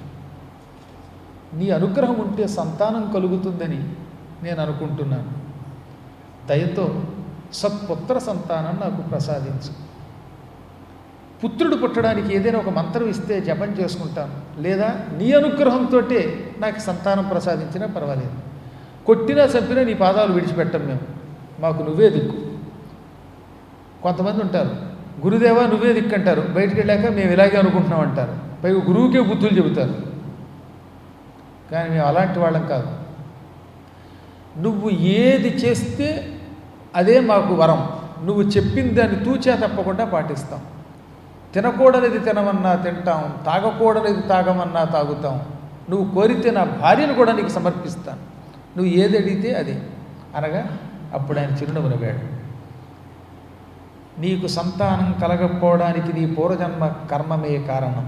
నీ అనుగ్రహం ఉంటే సంతానం కలుగుతుందని నేను అనుకుంటున్నాను దయతో సత్పుత్ర సంతానం నాకు ప్రసాదించు పుత్రుడు పుట్టడానికి ఏదైనా ఒక మంత్రం ఇస్తే జపం చేసుకుంటాను లేదా నీ అనుగ్రహంతో నాకు సంతానం ప్రసాదించినా పర్వాలేదు కొట్టినా చంపినా నీ పాదాలు విడిచిపెట్టం మేము మాకు నువ్వే దిక్కు కొంతమంది ఉంటారు గురుదేవా నువ్వే దిక్కు అంటారు బయటికి వెళ్ళాక మేము ఇలాగే అనుకుంటున్నాం అంటారు పైగా గురువుకే బుద్ధులు చెబుతారు కానీ మేము అలాంటి వాళ్ళం కాదు నువ్వు ఏది చేస్తే అదే మాకు వరం నువ్వు చెప్పిన దాన్ని తూచా తప్పకుండా పాటిస్తాం తినకూడనిది తినమన్నా తింటాం తాగకూడనిది తాగమన్నా తాగుతాం నువ్వు కోరితే నా భార్యను కూడా నీకు సమర్పిస్తాను నువ్వు ఏది అడిగితే అదే అనగా అప్పుడు ఆయన చిరునవ్వు నవ్వాడు నీకు సంతానం కలగకపోవడానికి నీ పూర్వజన్మ కర్మమే కారణం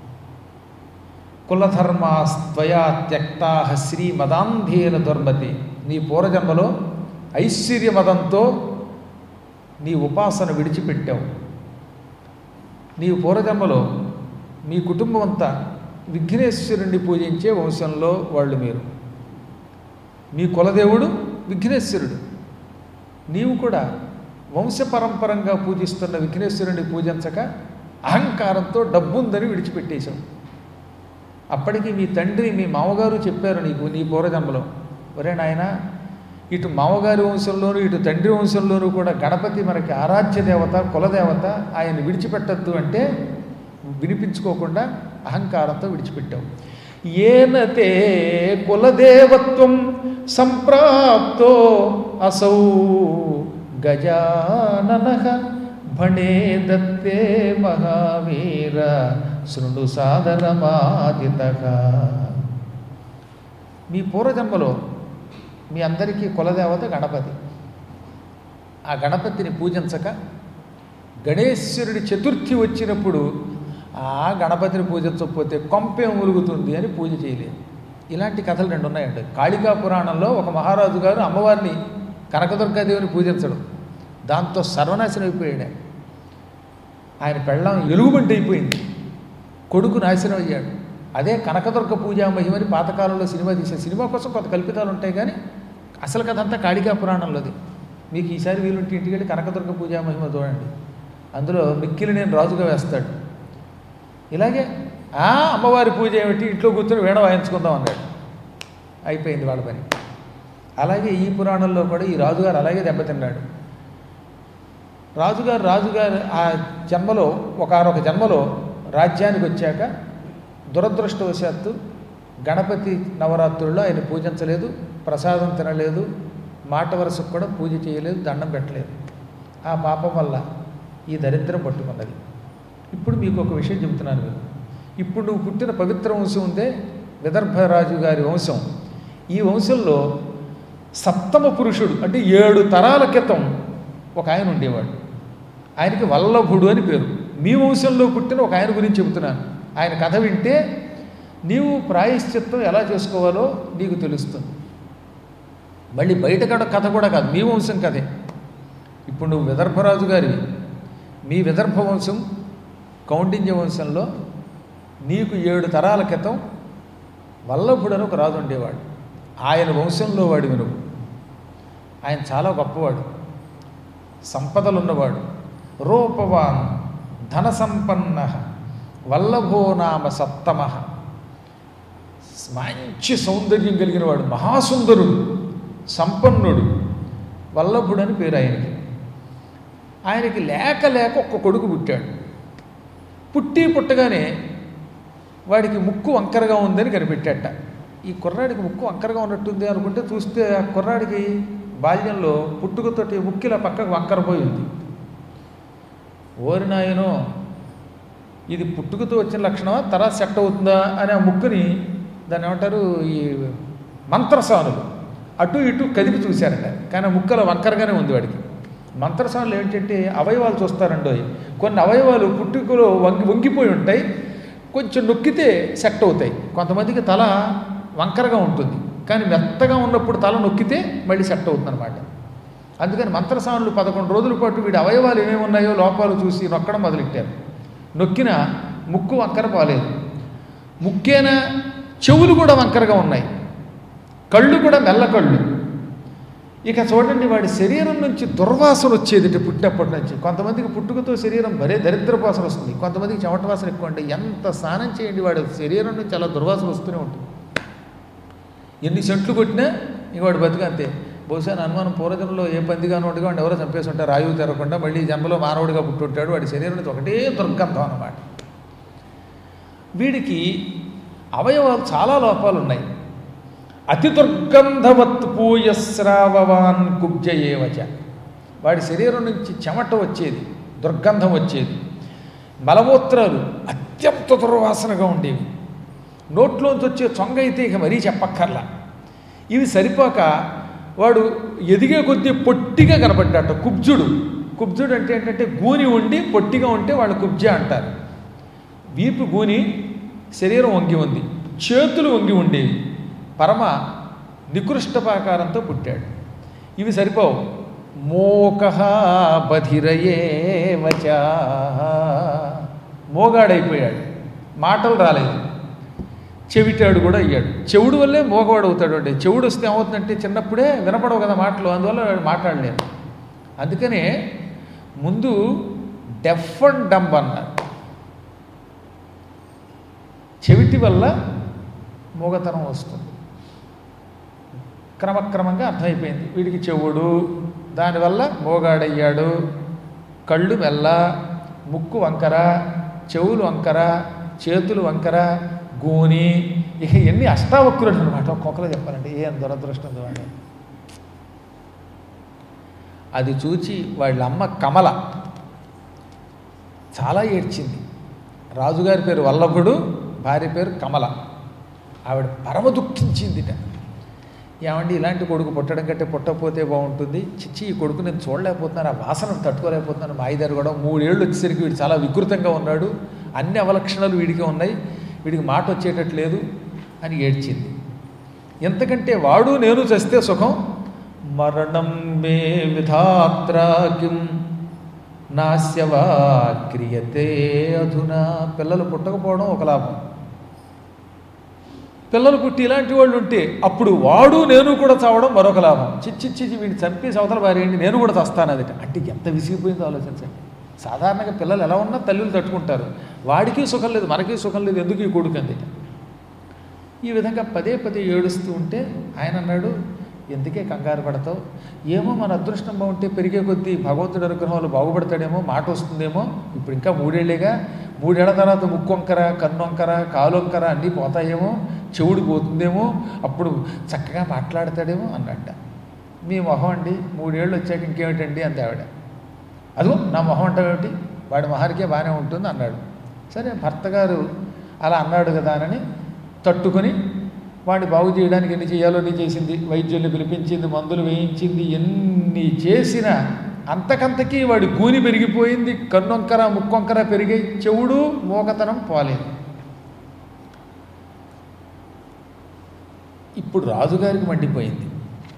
కులధర్మాస్త్వయా త్యక్తా శ్రీ మదాంధేన దుర్మతి నీ పూర్వజన్మలో ఐశ్వర్య మదంతో నీ ఉపాసన విడిచిపెట్టావు నీ పూర్వజన్మలో మీ కుటుంబం అంతా విఘ్నేశ్వరుణ్ణి పూజించే వంశంలో వాళ్ళు మీరు మీ కులదేవుడు విఘ్నేశ్వరుడు నీవు కూడా వంశపరంపరంగా పూజిస్తున్న విఘ్నేశ్వరుని పూజించక అహంకారంతో డబ్బుందని విడిచిపెట్టేశావు అప్పటికి మీ తండ్రి మీ మామగారు చెప్పారు నీకు నీ పూర్వజన్మలో ఒరే నాయన ఇటు మామగారి వంశంలోనూ ఇటు తండ్రి వంశంలోనూ కూడా గణపతి మనకి ఆరాధ్య దేవత కులదేవత ఆయన విడిచిపెట్టద్దు అంటే వినిపించుకోకుండా అహంకారంతో విడిచిపెట్టావు ఏనతే కులదేవత్వం సంప్రాప్తో అసౌ గజానన భణే దత్తే మహావీర శృణు సాధనమాదిత మీ పూర్వజన్మలో మీ అందరికీ కులదేవత గణపతి ఆ గణపతిని పూజించక గణేశ్వరుడి చతుర్థి వచ్చినప్పుడు ఆ గణపతిని పూజించకపోతే కొంపే ములుగుతుంది అని పూజ చేయలేదు ఇలాంటి కథలు రెండు ఉన్నాయండి కాళికా పురాణంలో ఒక మహారాజు గారు అమ్మవారిని కనకదుర్గాదేవిని పూజించడం దాంతో సర్వనాశనం అయిపోయాడు ఆయన. ఆయన పెళ్ళం ఎలుగుబంటి అయిపోయింది కొడుకు నాశనం అయ్యాడు అదే కనకదుర్గ పూజా మహిమని పాతకాలంలో సినిమా తీసే సినిమా కోసం కొంత కల్పితాలు ఉంటాయి కానీ అసలు కథ అంతా కాళికా పురాణంలోది మీకు ఈసారి వీలుంటే ఇంటికి వెళ్ళి కనకదుర్గ పూజా మహిమ చూడండి అందులో మిక్కిలి నేను రాజుగా వేస్తాడు ఇలాగే ఆ అమ్మవారి పూజ ఏమిటి ఇంట్లో కూర్చొని వీణ వాయించుకుందాం అన్నాడు అయిపోయింది వాళ్ళ పని అలాగే ఈ పురాణంలో కూడా ఈ రాజుగారు అలాగే దెబ్బతిన్నాడు రాజుగారు రాజుగారు ఆ జన్మలో ఒకనొక జన్మలో రాజ్యానికి వచ్చాక దురదృష్టవశాత్తు గణపతి నవరాత్రుల్లో ఆయన పూజించలేదు ప్రసాదం తినలేదు మాట వరుసకు కూడా పూజ చేయలేదు దండం పెట్టలేదు ఆ పాపం వల్ల ఈ దరిద్రం పట్టుకున్నది ఇప్పుడు మీకు ఒక విషయం చెబుతున్నాను మీరు ఇప్పుడు నువ్వు పుట్టిన పవిత్ర వంశం ఉందే విదర్భరాజు గారి వంశం ఈ వంశంలో సప్తమ పురుషుడు అంటే ఏడు తరాల క్రితం ఒక ఆయన ఉండేవాడు ఆయనకి వల్లభుడు అని పేరు మీ వంశంలో పుట్టిన ఒక ఆయన గురించి చెబుతున్నాను ఆయన కథ వింటే నీవు ప్రాయశ్చిత్తం ఎలా చేసుకోవాలో నీకు తెలుస్తుంది మళ్ళీ బయట కడ కథ కూడా కాదు మీ వంశం కథే ఇప్పుడు నువ్వు విదర్భరాజు గారివి మీ విదర్భ వంశం కౌండిన్య వంశంలో నీకు ఏడు తరాల క్రితం వల్లభుడు అని ఒక రాజు ఉండేవాడు ఆయన వంశంలో వాడి నువ్వు ఆయన చాలా గొప్పవాడు సంపదలు ఉన్నవాడు రూపవాన్ ధన సంపన్న వల్లభో నామ సప్తమ మంచి సౌందర్యం కలిగిన వాడు మహాసుందరుడు సంపన్నుడు వల్లభుడు అని పేరు ఆయనకి ఆయనకి లేక లేక ఒక్క కొడుకు పుట్టాడు పుట్టి పుట్టగానే వాడికి ముక్కు వంకరగా ఉందని కనిపెట్టాట ఈ కుర్రాడికి ముక్కు వంకరగా ఉన్నట్టుంది అనుకుంటే చూస్తే ఆ కుర్రాడికి బాల్యంలో పుట్టుకతోటి ముక్కిలా పక్కకు వంకరపోయి ఉంది ఓరి నాయనో ఇది పుట్టుకతో వచ్చిన లక్షణమా తర్వాత సెట్ అవుతుందా అని ఆ ముక్కుని దాన్ని ఏమంటారు ఈ మంత్రసానులు అటు ఇటు కదిపి చూశారట కానీ ఆ ముక్కల వంకరగానే ఉంది వాడికి మంత్రసానులు ఏంటంటే అవయవాలు చూస్తారండో కొన్ని అవయవాలు పుట్టుకలో వంగి వంగిపోయి ఉంటాయి కొంచెం నొక్కితే సెట్ అవుతాయి కొంతమందికి తల వంకరగా ఉంటుంది కానీ మెత్తగా ఉన్నప్పుడు తల నొక్కితే మళ్ళీ సెట్ అవుతుంది అనమాట అందుకని మంత్రసానులు పదకొండు రోజుల పాటు వీడి అవయవాలు ఏమేమి ఉన్నాయో లోపాలు చూసి నొక్కడం మొదలెట్టారు నొక్కిన ముక్కు వంకర పోలేదు ముక్కేన చెవులు కూడా వంకరగా ఉన్నాయి కళ్ళు కూడా మెల్ల కళ్ళు ఇక చూడండి వాడి శరీరం నుంచి దుర్వాసన వచ్చేది ఇటు పుట్టినప్పటి నుంచి కొంతమందికి పుట్టుకతో శరీరం భలే దరిద్రవాసన వస్తుంది కొంతమందికి చెమట వాసన ఎక్కువ ఉంటుంది ఎంత స్నానం చేయండి వాడి శరీరం నుంచి అలా దుర్వాసన వస్తూనే ఉంటుంది ఎన్ని సెంట్లు కొట్టినా ఇంక వాడు బతుకంతే బహుశా నా అనుమానం పూర్వజన్మలో ఏ పందిగా ఉన్నట్టుగా వాడు ఎవరో చంపేసి ఉంటారు ఆయువు తెరకుండా మళ్ళీ ఈ జన్మలో మానవుడిగా పుట్టుంటాడు వాడి శరీరం నుంచి ఒకటే దుర్గంధం అన్నమాట వీడికి అవయవాలు చాలా లోపాలు ఉన్నాయి అతి దుర్గంధవత్ పూయస్రావవాన్ కుబ్జయేవచ వాడి శరీరం నుంచి చెమట వచ్చేది దుర్గంధం వచ్చేది మలమూత్రాలు అత్యంత దుర్వాసనగా ఉండేవి నోట్లోంచి వచ్చే చొంగ అయితే ఇక మరీ చెప్పక్కర్లా ఇవి సరిపోక వాడు ఎదిగే కొద్దీ పొట్టిగా కనబడ్డాట కుబ్జుడు కుబ్జుడు అంటే ఏంటంటే గూని ఉండి పొట్టిగా ఉంటే వాళ్ళు కుబ్జ అంటారు వీపు గూని శరీరం వంగి ఉంది చేతులు వంగి ఉండేవి పరమ నికృష్టపాకారంతో పుట్టాడు ఇవి సరిపోవు మోక బధిరయే వచ మోగాడైపోయాడు మాటలు రాలేదు చెవిటాడు కూడా అయ్యాడు చెవుడు వల్లే మోగవాడు అవుతాడు అంటే చెవుడు వస్తే ఏమవుతుందంటే చిన్నప్పుడే వినపడవు కదా మాటలు అందువల్ల వాడు మాట్లాడలేరు అందుకనే ముందు డెఫ్ అండ్ డంబ్ అన్నారు చెవిటి వల్ల మూగతనం వస్తుంది క్రమక్రమంగా అర్థమైపోయింది వీడికి చెవుడు దానివల్ల మోగాడయ్యాడు కళ్ళు మెల్ల ముక్కు వంకర చెవులు వంకర చేతులు వంకర గూని ఇక ఎన్ని అష్టావక్రులు అనమాట ఒక్కొక్కరు చెప్పాలంటే ఏం దురదృష్టం చూడండి అది చూచి వాళ్ళ అమ్మ కమల చాలా ఏడ్చింది రాజుగారి పేరు వల్లభుడు భార్య పేరు కమల ఆవిడ పరమ దుఃఖించిందిట ఏమండి ఇలాంటి కొడుకు పుట్టడం కంటే పుట్టకపోతే బాగుంటుంది చిచ్చి ఈ కొడుకు నేను చూడలేకపోతున్నాను ఆ వాసన తట్టుకోలేకపోతున్నాను మా ఐదారు కూడా మూడేళ్ళు వచ్చేసరికి వీడు చాలా వికృతంగా ఉన్నాడు అన్ని అవలక్షణాలు వీడికి ఉన్నాయి వీడికి మాట వచ్చేటట్టు లేదు అని ఏడ్చింది ఎంతకంటే వాడు నేను చస్తే సుఖం మరణం మే విధాత్రాకిం నాస్యవా క్రియతే అధునా పిల్లలు పుట్టకపోవడం ఒక లాభం పిల్లలు పుట్టి ఇలాంటి వాళ్ళు ఉంటే అప్పుడు వాడు నేను కూడా చావడం మరొక లాభం చిచ్చిచ్చి వీడిని చంపేసి అవతల భార్యండి నేను కూడా చస్తాను అదిట అంటే ఎంత విసిగిపోయిందో ఆలోచించండి సాధారణంగా పిల్లలు ఎలా ఉన్నా తల్లులు తట్టుకుంటారు వాడికి సుఖం లేదు మనకి సుఖం లేదు ఎందుకు ఈ కొడుకు అందిట ఈ విధంగా పదే పదే ఏడుస్తూ ఉంటే ఆయన అన్నాడు ఎందుకే కంగారు పడతావు ఏమో మన అదృష్టం బాగుంటే పెరిగే కొద్దీ భగవంతుడి అనుగ్రహంలో బాగుపడతాడేమో మాట వస్తుందేమో ఇప్పుడు ఇంకా మూడేళ్లేగా మూడేళ్ల తర్వాత ముక్కొంకర కన్నొంకర కాలొంకర అన్నీ పోతాయేమో చెవుడు పోతుందేమో అప్పుడు చక్కగా మాట్లాడతాడేమో అన్నట్ట మీ మొహం అండి మూడేళ్ళు వచ్చాక ఇంకేమిటండి అంది ఆవిడ అదిగో నా మొహం అంటావేమిటి వాడి మొహానికే బాగానే ఉంటుంది అన్నాడు సరే భర్త గారు అలా అన్నాడు కదా అని తట్టుకొని వాడిని బాగు చేయడానికి ఎన్ని చేయాలో అన్ని చేసింది వైద్యుల్ని పిలిపించింది మందులు వేయించింది ఎన్ని చేసినా అంతకంతకీ వాడి గూని పెరిగిపోయింది కన్నొంకర ముక్కొంకర పెరిగే చెవుడు మోకతనం పోలేదు ఇప్పుడు రాజుగారికి మండిపోయింది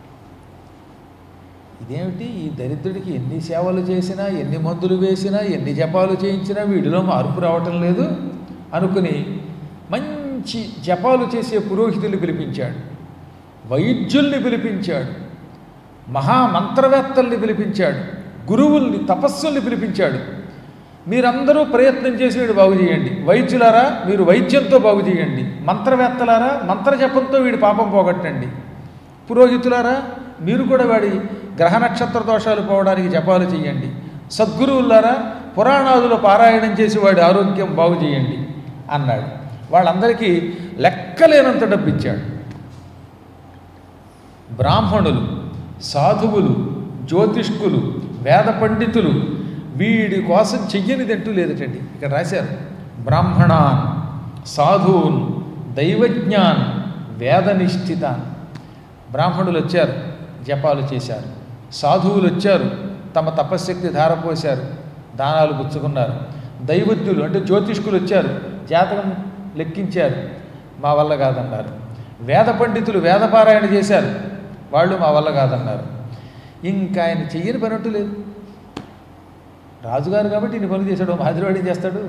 ఇదేమిటి ఈ దరిద్రుడికి ఎన్ని సేవలు చేసినా ఎన్ని మందులు వేసినా ఎన్ని జపాలు చేయించినా వీడిలో మార్పు రావటం లేదు అనుకుని మంచి జపాలు చేసే పురోహితుల్ని పిలిపించాడు వైద్యుల్ని పిలిపించాడు మహామంత్రవేత్తల్ని పిలిపించాడు గురువుల్ని తపస్సుల్ని పిలిపించాడు మీరందరూ ప్రయత్నం చేసి వీడు బాగు చేయండి వైద్యులారా మీరు వైద్యంతో బాగు చేయండి మంత్రవేత్తలారా మంత్రజపంతో వీడి పాపం పోగొట్టండి పురోహితులారా మీరు కూడా వాడి గ్రహ నక్షత్ర దోషాలు పోవడానికి జపాలు చేయండి సద్గురువులారా పురాణాదులు పారాయణం చేసి వాడి ఆరోగ్యం బాగు చేయండి అన్నాడు వాళ్ళందరికీ లెక్కలేనంత డబ్బు ఇచ్చాడు బ్రాహ్మణులు సాధువులు జ్యోతిష్కులు వేద పండితులు వీడి కోసం చెయ్యనిదంటూ లేదటండి ఇక్కడ రాశారు బ్రాహ్మణాన్ సాధువున్ దైవజ్ఞాన్ వేదనిష్ఠితాన్ బ్రాహ్మణులు వచ్చారు జపాలు చేశారు సాధువులు వచ్చారు తమ తపశ్శక్తి ధారపోశారు దానాలు పుచ్చుకున్నారు దైవజ్ఞులు అంటే జ్యోతిష్కులు వచ్చారు జాతకం లెక్కించారు మా వల్ల కాదన్నారు వేద పండితులు వేదపారాయణ చేశారు వాళ్ళు మా వల్ల కాదన్నారు ఇంకా ఆయన చెయ్యని పని అంటూ లేదు రాజుగారు కాబట్టి ఇన్ని పనులు చేశాడు మాదిరివాడు ఏం చేస్తాడు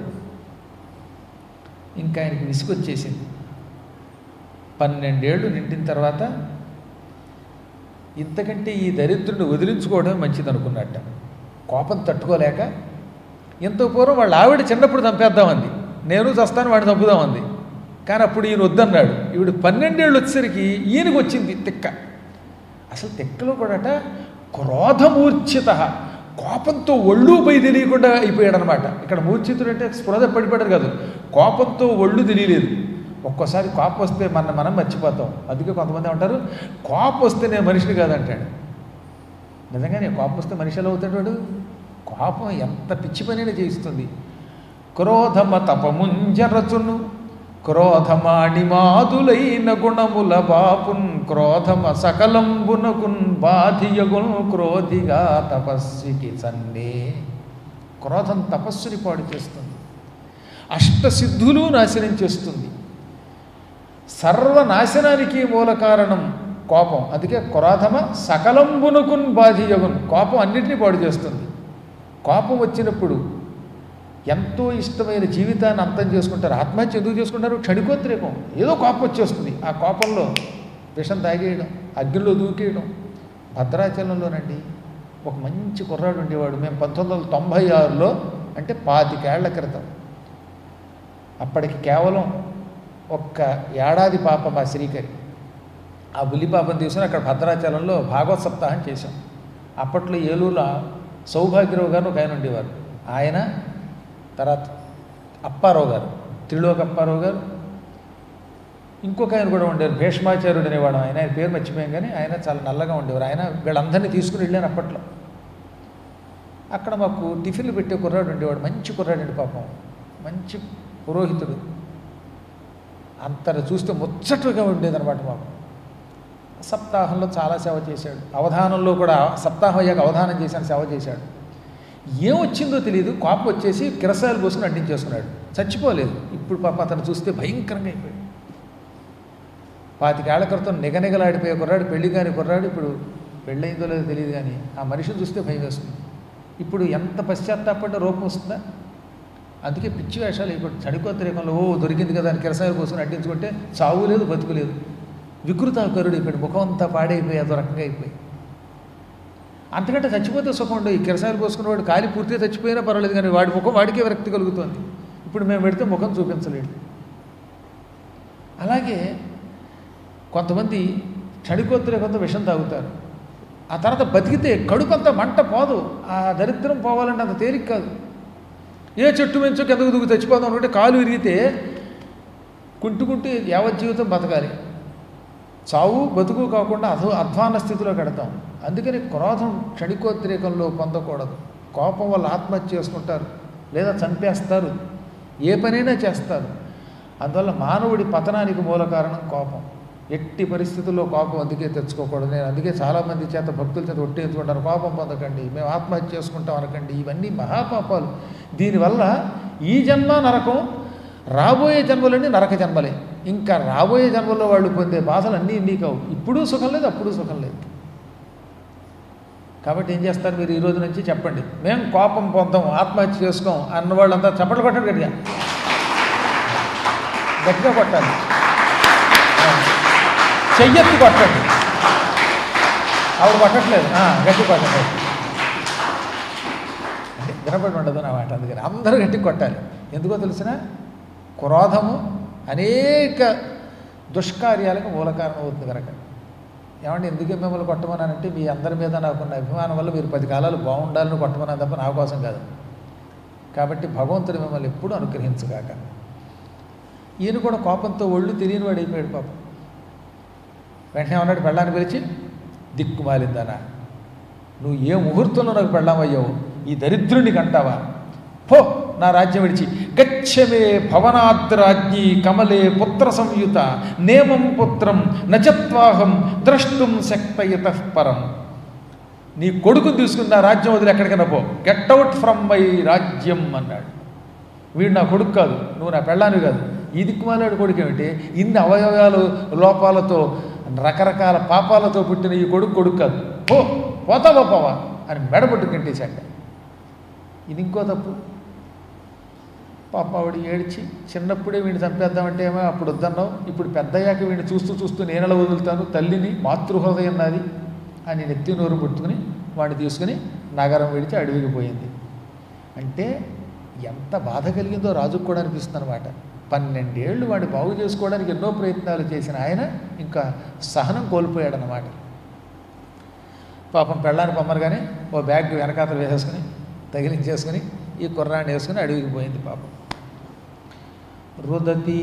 ఇంకా ఆయనకి విసుగొచ్చేసింది పన్నెండేళ్ళు నిండిన తర్వాత ఇంతకంటే ఈ దరిద్రుని వదిలించుకోవడం మంచిది అనుకున్నట్ట కోపం తట్టుకోలేక ఎంతో పూర్వం వాళ్ళ ఆవిడ చిన్నప్పుడు చంపేద్దామంది నేను చస్తాను వాడిని చంపుదామంది కానీ అప్పుడు ఈయన వద్దన్నాడు ఈవిడ పన్నెండేళ్ళు వచ్చేసరికి ఈయనకు వచ్చింది తిక్క అసలు తిక్కలో కూడాట క్రోధమూర్ఛిత కోపంతో ఒళ్ళు పోయి తెలియకుండా అయిపోయాడు అనమాట ఇక్కడ మూర్ఛితుడు అంటే స్పృహ పడిపడారు కాదు కోపంతో ఒళ్ళు తెలియలేదు ఒక్కోసారి కోపం వస్తే మన మనం మర్చిపోతాం అందుకే కొంతమంది అంటారు కోపం వస్తే నేను మనిషిని కాదంటాడు నిజంగానే కోపం వస్తే మనిషి ఎలా అవుతాడు వాడు కోపం ఎంత పిచ్చి పనిని చేయిస్తుంది క్రోధమ తపముంజరచును క్రోధమాణిమాదులైన గుణముల బాపున్ క్రోధమ సకలంబునకున్ బాధియగున్ క్రోధిగా తపస్వికి సన్నే క్రోధం తపస్సుని పాడు చేస్తుంది అష్టసిద్ధులు నాశనం చేస్తుంది సర్వనాశనానికి మూల కారణం కోపం అందుకే క్రోధమ సకలంబునకున్ బాధియగున్ కోపం అన్నింటినీ పాడు చేస్తుంది కోపం వచ్చినప్పుడు ఎంతో ఇష్టమైన జీవితాన్ని అంతం చేసుకుంటారు ఆత్మహత్య ఎందుకు చేసుకుంటారు క్షణికోద్రేకం ఏదో కోపం వచ్చేస్తుంది ఆ కోపంలో విషం తాగేయడం అగ్నిలో దూకేయడం భద్రాచలంలోనండి ఒక మంచి కుర్రాడు ఉండేవాడు మేము పంతొమ్మిది వందల తొంభై ఆరులో అంటే పాతికేళ్ల క్రితం అప్పటికి కేవలం ఒక్క ఏడాది పాప మా శ్రీకరి ఆ బుల్లి పాపను తీసుకుని అక్కడ భద్రాచలంలో భాగవత్ సప్తాహం చేశాం అప్పట్లో ఏలూరులో సౌభాగ్యరావు గారు ఒక ఆయన ఉండేవారు ఆయన తర్వాత అప్పారావు గారు త్రిలోక్ అప్పారావు గారు ఇంకొక ఆయన కూడా ఉండేవారు భీష్మాచార్యుడు అనేవాడు ఆయన ఆయన పేరు మర్చిపోయాం కానీ ఆయన చాలా నల్లగా ఉండేవారు ఆయన వీళ్ళందరినీ తీసుకుని వెళ్ళాను అప్పట్లో అక్కడ మాకు టిఫిన్లు పెట్టే కుర్రాడు ఉండేవాడు మంచి కుర్రాడు అండి పాపం మంచి పురోహితుడు అంతను చూస్తే ముచ్చటగా ఉండేదన్నమాట మాకు సప్తాహంలో చాలా సేవ చేశాడు అవధానంలో కూడా సప్తాహం అయ్యాక అవధానం చేశాను సేవ చేశాడు ఏమొచ్చిందో తెలియదు కోపం వచ్చేసి కిరసాయలు పోసుకుని అంటించేసుకున్నాడు చచ్చిపోలేదు ఇప్పుడు పాప అతను చూస్తే భయంకరంగా అయిపోయాడు పాతికేళ్ల క్రితం నిగనిగలాడిపోయే కుర్రాడు పెళ్లి కాని కుర్రాడు ఇప్పుడు పెళ్ళయిందో లేదో తెలియదు కానీ ఆ మనిషిని చూస్తే భయం వేస్తుంది ఇప్పుడు ఎంత పశ్చాత్తాపడ్డ రూపం వస్తుందా అందుకే పిచ్చి వేషాలు ఇప్పుడు చనికోత్తరేకంలో ఓ దొరికింది కదా అని కిరసాయలు పోసుకుని అడ్డించుకుంటే చావు లేదు బతుకు లేదు వికృతాకరుడు అయిపోయాడు ముఖం అంతా పాడైపోయి అదో రకంగా అయిపోయి అంతకంటే చచ్చిపోతే సుఖం ఉండదు ఈ కిరసాయలు పోసుకున్నవాడు కాలి పూర్తిగా చచ్చిపోయినా పర్వాలేదు కానీ వాడి ముఖం వాడికే విరక్తి కలుగుతుంది ఇప్పుడు మేము పెడితే ముఖం చూపించలేడు అలాగే కొంతమంది చడికొత్తులే విషం తాగుతారు ఆ తర్వాత బతికితే కడుపంతా మంట పోదు ఆ దరిద్రం పోవాలంటే అంత తేలిక కాదు ఏ చెట్టు మించో కిందకు దిగు చచ్చిపోదాం అనుకుంటే కాలు విరిగితే కుంటుకుంటూ యావత్ జీవితం బతకాలి చావు బతుకు కాకుండా అధో అధ్వాన స్థితిలో కడతాం అందుకని క్రోధం క్షణికోద్రేకంలో పొందకూడదు కోపం వల్ల ఆత్మహత్య చేసుకుంటారు లేదా చంపేస్తారు ఏ పనైనా చేస్తారు అందువల్ల మానవుడి పతనానికి మూల కారణం కోపం ఎట్టి పరిస్థితుల్లో కోపం అందుకే తెచ్చుకోకూడదు నేను అందుకే చాలామంది చేత భక్తుల చేత ఒట్టేసుకుంటారు కోపం పొందకండి మేము ఆత్మహత్య చేసుకుంటాం అనకండి ఇవన్నీ మహాపాపాలు దీనివల్ల ఈ జన్మ నరకం రాబోయే జన్మలన్నీ నరక జన్మలే ఇంకా రాబోయే జన్మల్లో వాళ్ళు పొందే బాధలు అన్నీ ఇన్ని కావు ఇప్పుడు సుఖం లేదు అప్పుడు సుఖం లేదు కాబట్టి ఏం చేస్తారు మీరు ఈ రోజు నుంచి చెప్పండి మేము కోపం పొందాం ఆత్మహత్య చేసుకోం అన్న వాళ్ళంతా చప్పట్లు కొట్టండి గట్టిగా గట్టిగా కొట్టాలి చెయ్యెత్తి కొట్టండి ఆవిడ కొట్టట్లేదు ఆ, గట్టి కొట్టండి అంటే వినపడి ఉండదు నా మాట అందుకని అందరూ గట్టి కొట్టాలి ఎందుకో తెలిసిన క్రోధము అనేక దుష్కార్యాలకు మూల కారణం అవుతుంది కనుక ఏమంటే ఎందుకే మిమ్మల్ని కొట్టమన్నానంటే మీ అందరి మీద నాకున్న అభిమానం వల్ల మీరు పది కాలాలు బాగుండాలని కొట్టమన్నాను తప్ప నా కోసం కాదు కాబట్టి భగవంతుడు మిమ్మల్ని ఎప్పుడూ అనుగ్రహించగాక ఈయన కూడా కోపంతో ఒళ్ళు తెలియని వాడు అయిపోయాడు పాపం వెంటనే ఉన్నాడు పెళ్ళాన్ని పిలిచి దిక్కుమాలిందనా నువ్వు ఏ ముహూర్తంలో నాకు పెళ్ళామయ్యావు ఈ దరిద్రుని కంటావా పో నా రాజ్యం విడిచి గచ్చమే భవనాద్రాజ్ఞి కమలే పుత్ర సంయుత నేమం పుత్రం నచత్వాహం ద్రష్టుం శక్తయత పరం నీ కొడుకుని తీసుకుని నా రాజ్యం వదిలి ఎక్కడికైనా పో గెట్ అవుట్ ఫ్రమ్ మై రాజ్యం అన్నాడు వీడు నా కొడుకు కాదు నువ్వు నా పెళ్ళానివి కాదు ఈ దిక్కుమాలాడు కొడుకు ఏమిటి ఇన్ని అవయవాలు లోపాలతో రకరకాల పాపాలతో పుట్టిన ఈ కొడుకు కొడుకు కాదు పో పోతావా పోవా అని మెడపట్టు కంటేశాక ఇది ఇంకో తప్పు పాప ఆవిడ ఏడ్చి చిన్నప్పుడే వీడిని చంపేద్దామంటే ఏమో అప్పుడు వద్దన్నావు ఇప్పుడు పెద్దయ్యాక వీడిని చూస్తూ చూస్తూ నేనెలా వదులుతాను తల్లిని మాతృహృదయం నాది అని నెత్తి నోరు పుట్టుకుని వాడిని తీసుకుని నగరం విడిచి అడవికి పోయింది అంటే ఎంత బాధ కలిగిందో రాజుకు కూడా అనిపిస్తుంది అనమాట పన్నెండేళ్ళు వాడిని బాగు చేసుకోవడానికి ఎన్నో ప్రయత్నాలు చేసిన ఆయన ఇంకా సహనం కోల్పోయాడనమాట పాపం పెళ్ళాన్ని పొమ్మరుగానే ఓ బ్యాగ్ వెనకాతలు వేసేసుకుని తగిలించేసుకుని ఈ కుర్రాన్ని వేసుకుని అడవికి పోయింది పాపం రుదతి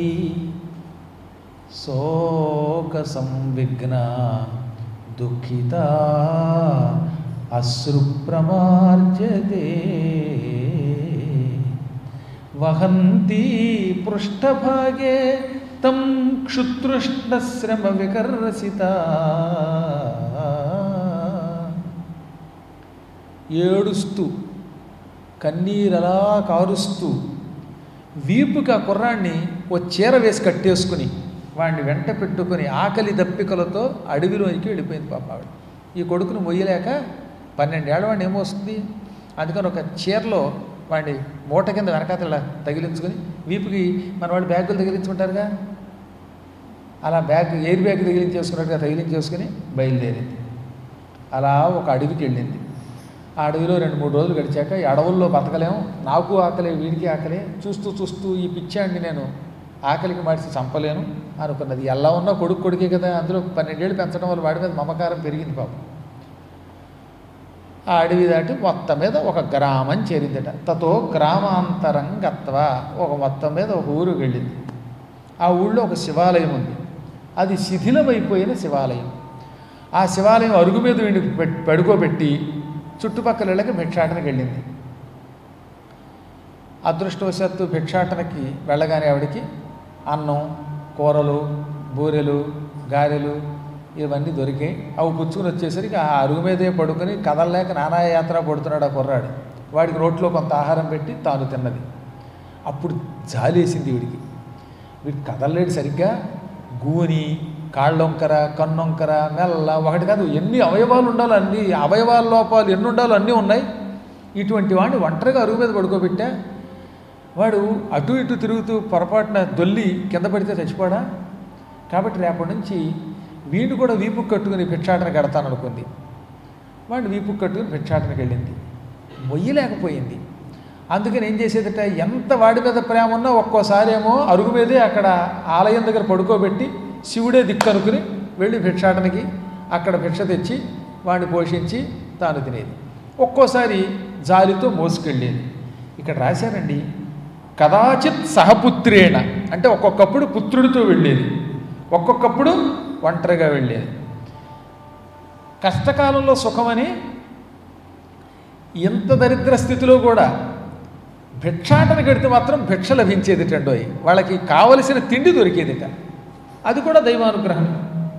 శోక సంవిఘ్న దుఃఖిత అశ్రుప్రమార్జతే వహంతి పృష్ఠభాగే తం క్షుతృష్ణశ్రమ వికర్షిత ఏడుస్తూ కన్నీరలా కారుస్తూ వీపుకి ఆ కుర్రాన్ని ఓ చీర వేసి కట్టేసుకుని వాడిని వెంట పెట్టుకుని ఆకలి దప్పికలతో అడవిలోనికి వెళ్ళిపోయింది పాప ఆవిడ ఈ కొడుకును మొయ్యలేక పన్నెండేళ్ల వాడిని ఏమొస్తుంది అందుకని ఒక చీరలో వాడిని మూట కింద వెనకాతల తగిలించుకొని వీపుకి మన వాళ్ళు బ్యాగులు తగిలించుకుంటారుగా అలా బ్యాగ్ ఎయిర్ బ్యాగ్ తగిలించేసుకున్నట్టుగా తగిలించేసుకుని బయలుదేరింది అలా ఒక అడవికి వెళ్ళింది ఆ అడవిలో రెండు మూడు రోజులు గడిచాక ఈ అడవుల్లో బతకలేము నాకు ఆకలే వీడికి ఆకలే చూస్తూ చూస్తూ ఈ పిచ్చాడిని నేను ఆకలికి మార్చి చంపలేను అనుకున్నది ఎలా ఉన్నా కొడుకు కొడుకే కదా అందులో పన్నెండేళ్ళు పెంచడం వల్ల వాడి మీద మమకారం పెరిగింది పాపం ఆ అడవి దాటి మొత్తం మీద ఒక గ్రామం చేరిందట తతో గ్రామాంతరం గత్వ ఒక మొత్తం మీద ఒక ఊరుకి వెళ్ళింది ఆ ఊళ్ళో ఒక శివాలయం ఉంది అది శిథిలమైపోయిన శివాలయం ఆ శివాలయం అరుగు మీద వీడిని పెట్- పడుకోబెట్టి చుట్టుపక్కల ఇళ్ళకి భిక్షాటనకి వెళ్ళింది అదృష్టవశాత్తు భిక్షాటనకి వెళ్ళగానే ఆవిడకి అన్నం కూరలు బూరెలు గారెలు ఇవన్నీ దొరికాయి అవి పుచ్చుకుని వచ్చేసరికి ఆ అరుగు మీదే పడుకొని కదలలేక నానా యాత్ర పడుతున్నాడు ఆ కుర్రాడు వాడికి రోట్లో కొంత ఆహారం పెట్టి తాను తిన్నది అప్పుడు జాలేసింది వీడికి వీడు కదలలేడు సరిగ్గా గూని కాళ్ళొంకర కన్నొంకర మెల్ల ఒకటి కాదు ఎన్ని అవయవాలు ఉండాలో అన్ని అవయవాల లోపాలు ఎన్ని ఉండాలో అన్నీ ఉన్నాయి ఇటువంటి వాడిని ఒంటరిగా అరుగు మీద పడుకోబెట్టా వాడు అటు ఇటు తిరుగుతూ పొరపాటున దొల్లి కింద పడితే చచ్చిపోడా కాబట్టి రేపటి నుంచి వీడు కూడా వీపు కట్టుకుని భిక్షాటన కడతాననుకుంది వాడిని వీపు కట్టుకుని భిక్షాటనకి వెళ్ళింది మొయ్యలేకపోయింది అందుకని ఏం చేసేదట ఎంత వాడి మీద ప్రేమ ఉన్నా ఒక్కోసారి ఏమో అరుగు మీదే అక్కడ ఆలయం దగ్గర పడుకోబెట్టి శివుడే దిక్కు అనుకుని వెళ్ళి భిక్షాటనకి అక్కడ భిక్ష తెచ్చి వాడిని పోషించి తాను తినేది ఒక్కోసారి జాలితో మోసుకెళ్ళేది ఇక్కడ రాశారండి కదాచిత్ సహపుత్రేణ అంటే ఒక్కొక్కప్పుడు పుత్రుడితో వెళ్ళేది ఒక్కొక్కప్పుడు ఒంటరిగా వెళ్ళేది కష్టకాలంలో సుఖమని ఎంత దరిద్ర స్థితిలో కూడా భిక్షాటన కడితే మాత్రం భిక్ష లభించేదిటండోయ్ వాళ్ళకి కావలసిన తిండి దొరికేదిట అది కూడా దైవానుగ్రహం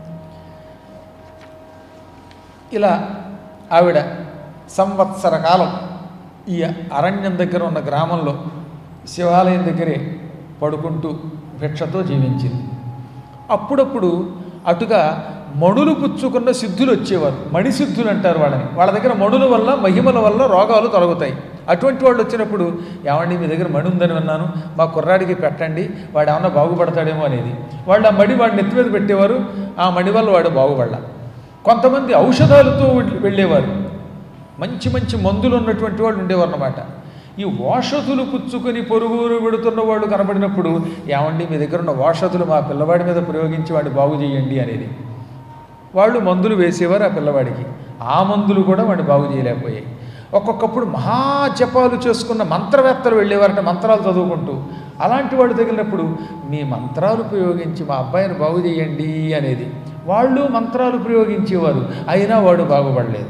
ఇలా ఆవిడ సంవత్సర కాలం ఈ అరణ్యం దగ్గర ఉన్న గ్రామంలో శివాలయం దగ్గరే పడుకుంటూ భిక్షతో జీవించింది అప్పుడప్పుడు అటుగా మణులు పుచ్చుకున్న సిద్ధులు వచ్చేవారు మణిసిద్ధులు అంటారు వాళ్ళని వాళ్ళ దగ్గర మణుల వల్ల మహిమల వల్ల రోగాలు తొలగుతాయి అటువంటి వాళ్ళు వచ్చినప్పుడు ఏమండి మీ దగ్గర మణి ఉందని విన్నాను మా కుర్రాడికి పెట్టండి వాడు ఏమన్నా బాగుపడతాడేమో అనేది వాళ్ళు ఆ మడి వాడిని నెత్తి మీద పెట్టేవారు ఆ మణి వల్ల వాడు బాగుపడాల కొంతమంది ఔషధాలతో వెళ్ళి- వెళ్ళేవారు మంచి మంచి మందులు ఉన్నటువంటి వాళ్ళు ఉండేవారు అన్నమాట ఈ ఓషధులు పుచ్చుకొని పొరుగురు పెడుతున్న వాళ్ళు కనబడినప్పుడు ఏమండి మీ దగ్గర ఉన్న ఓషధులు మా పిల్లవాడి మీద ప్రయోగించి వాడిని బాగు చేయండి అనేది వాళ్ళు మందులు వేసేవారు ఆ పిల్లవాడికి ఆ మందులు కూడా వాడిని బాగు చేయలేకపోయాయి ఒక్కొక్కప్పుడు మహాజపాలు చేసుకున్న మంత్రవేత్తలు వెళ్ళేవారంటే మంత్రాలు చదువుకుంటూ అలాంటి వాళ్ళు తగిలినప్పుడు మీ మంత్రాలు ప్రయోగించి మా అబ్బాయిని బాగు చేయండి అనేది వాళ్ళు మంత్రాలు ప్రయోగించేవారు అయినా వాడు బాగుపడలేదు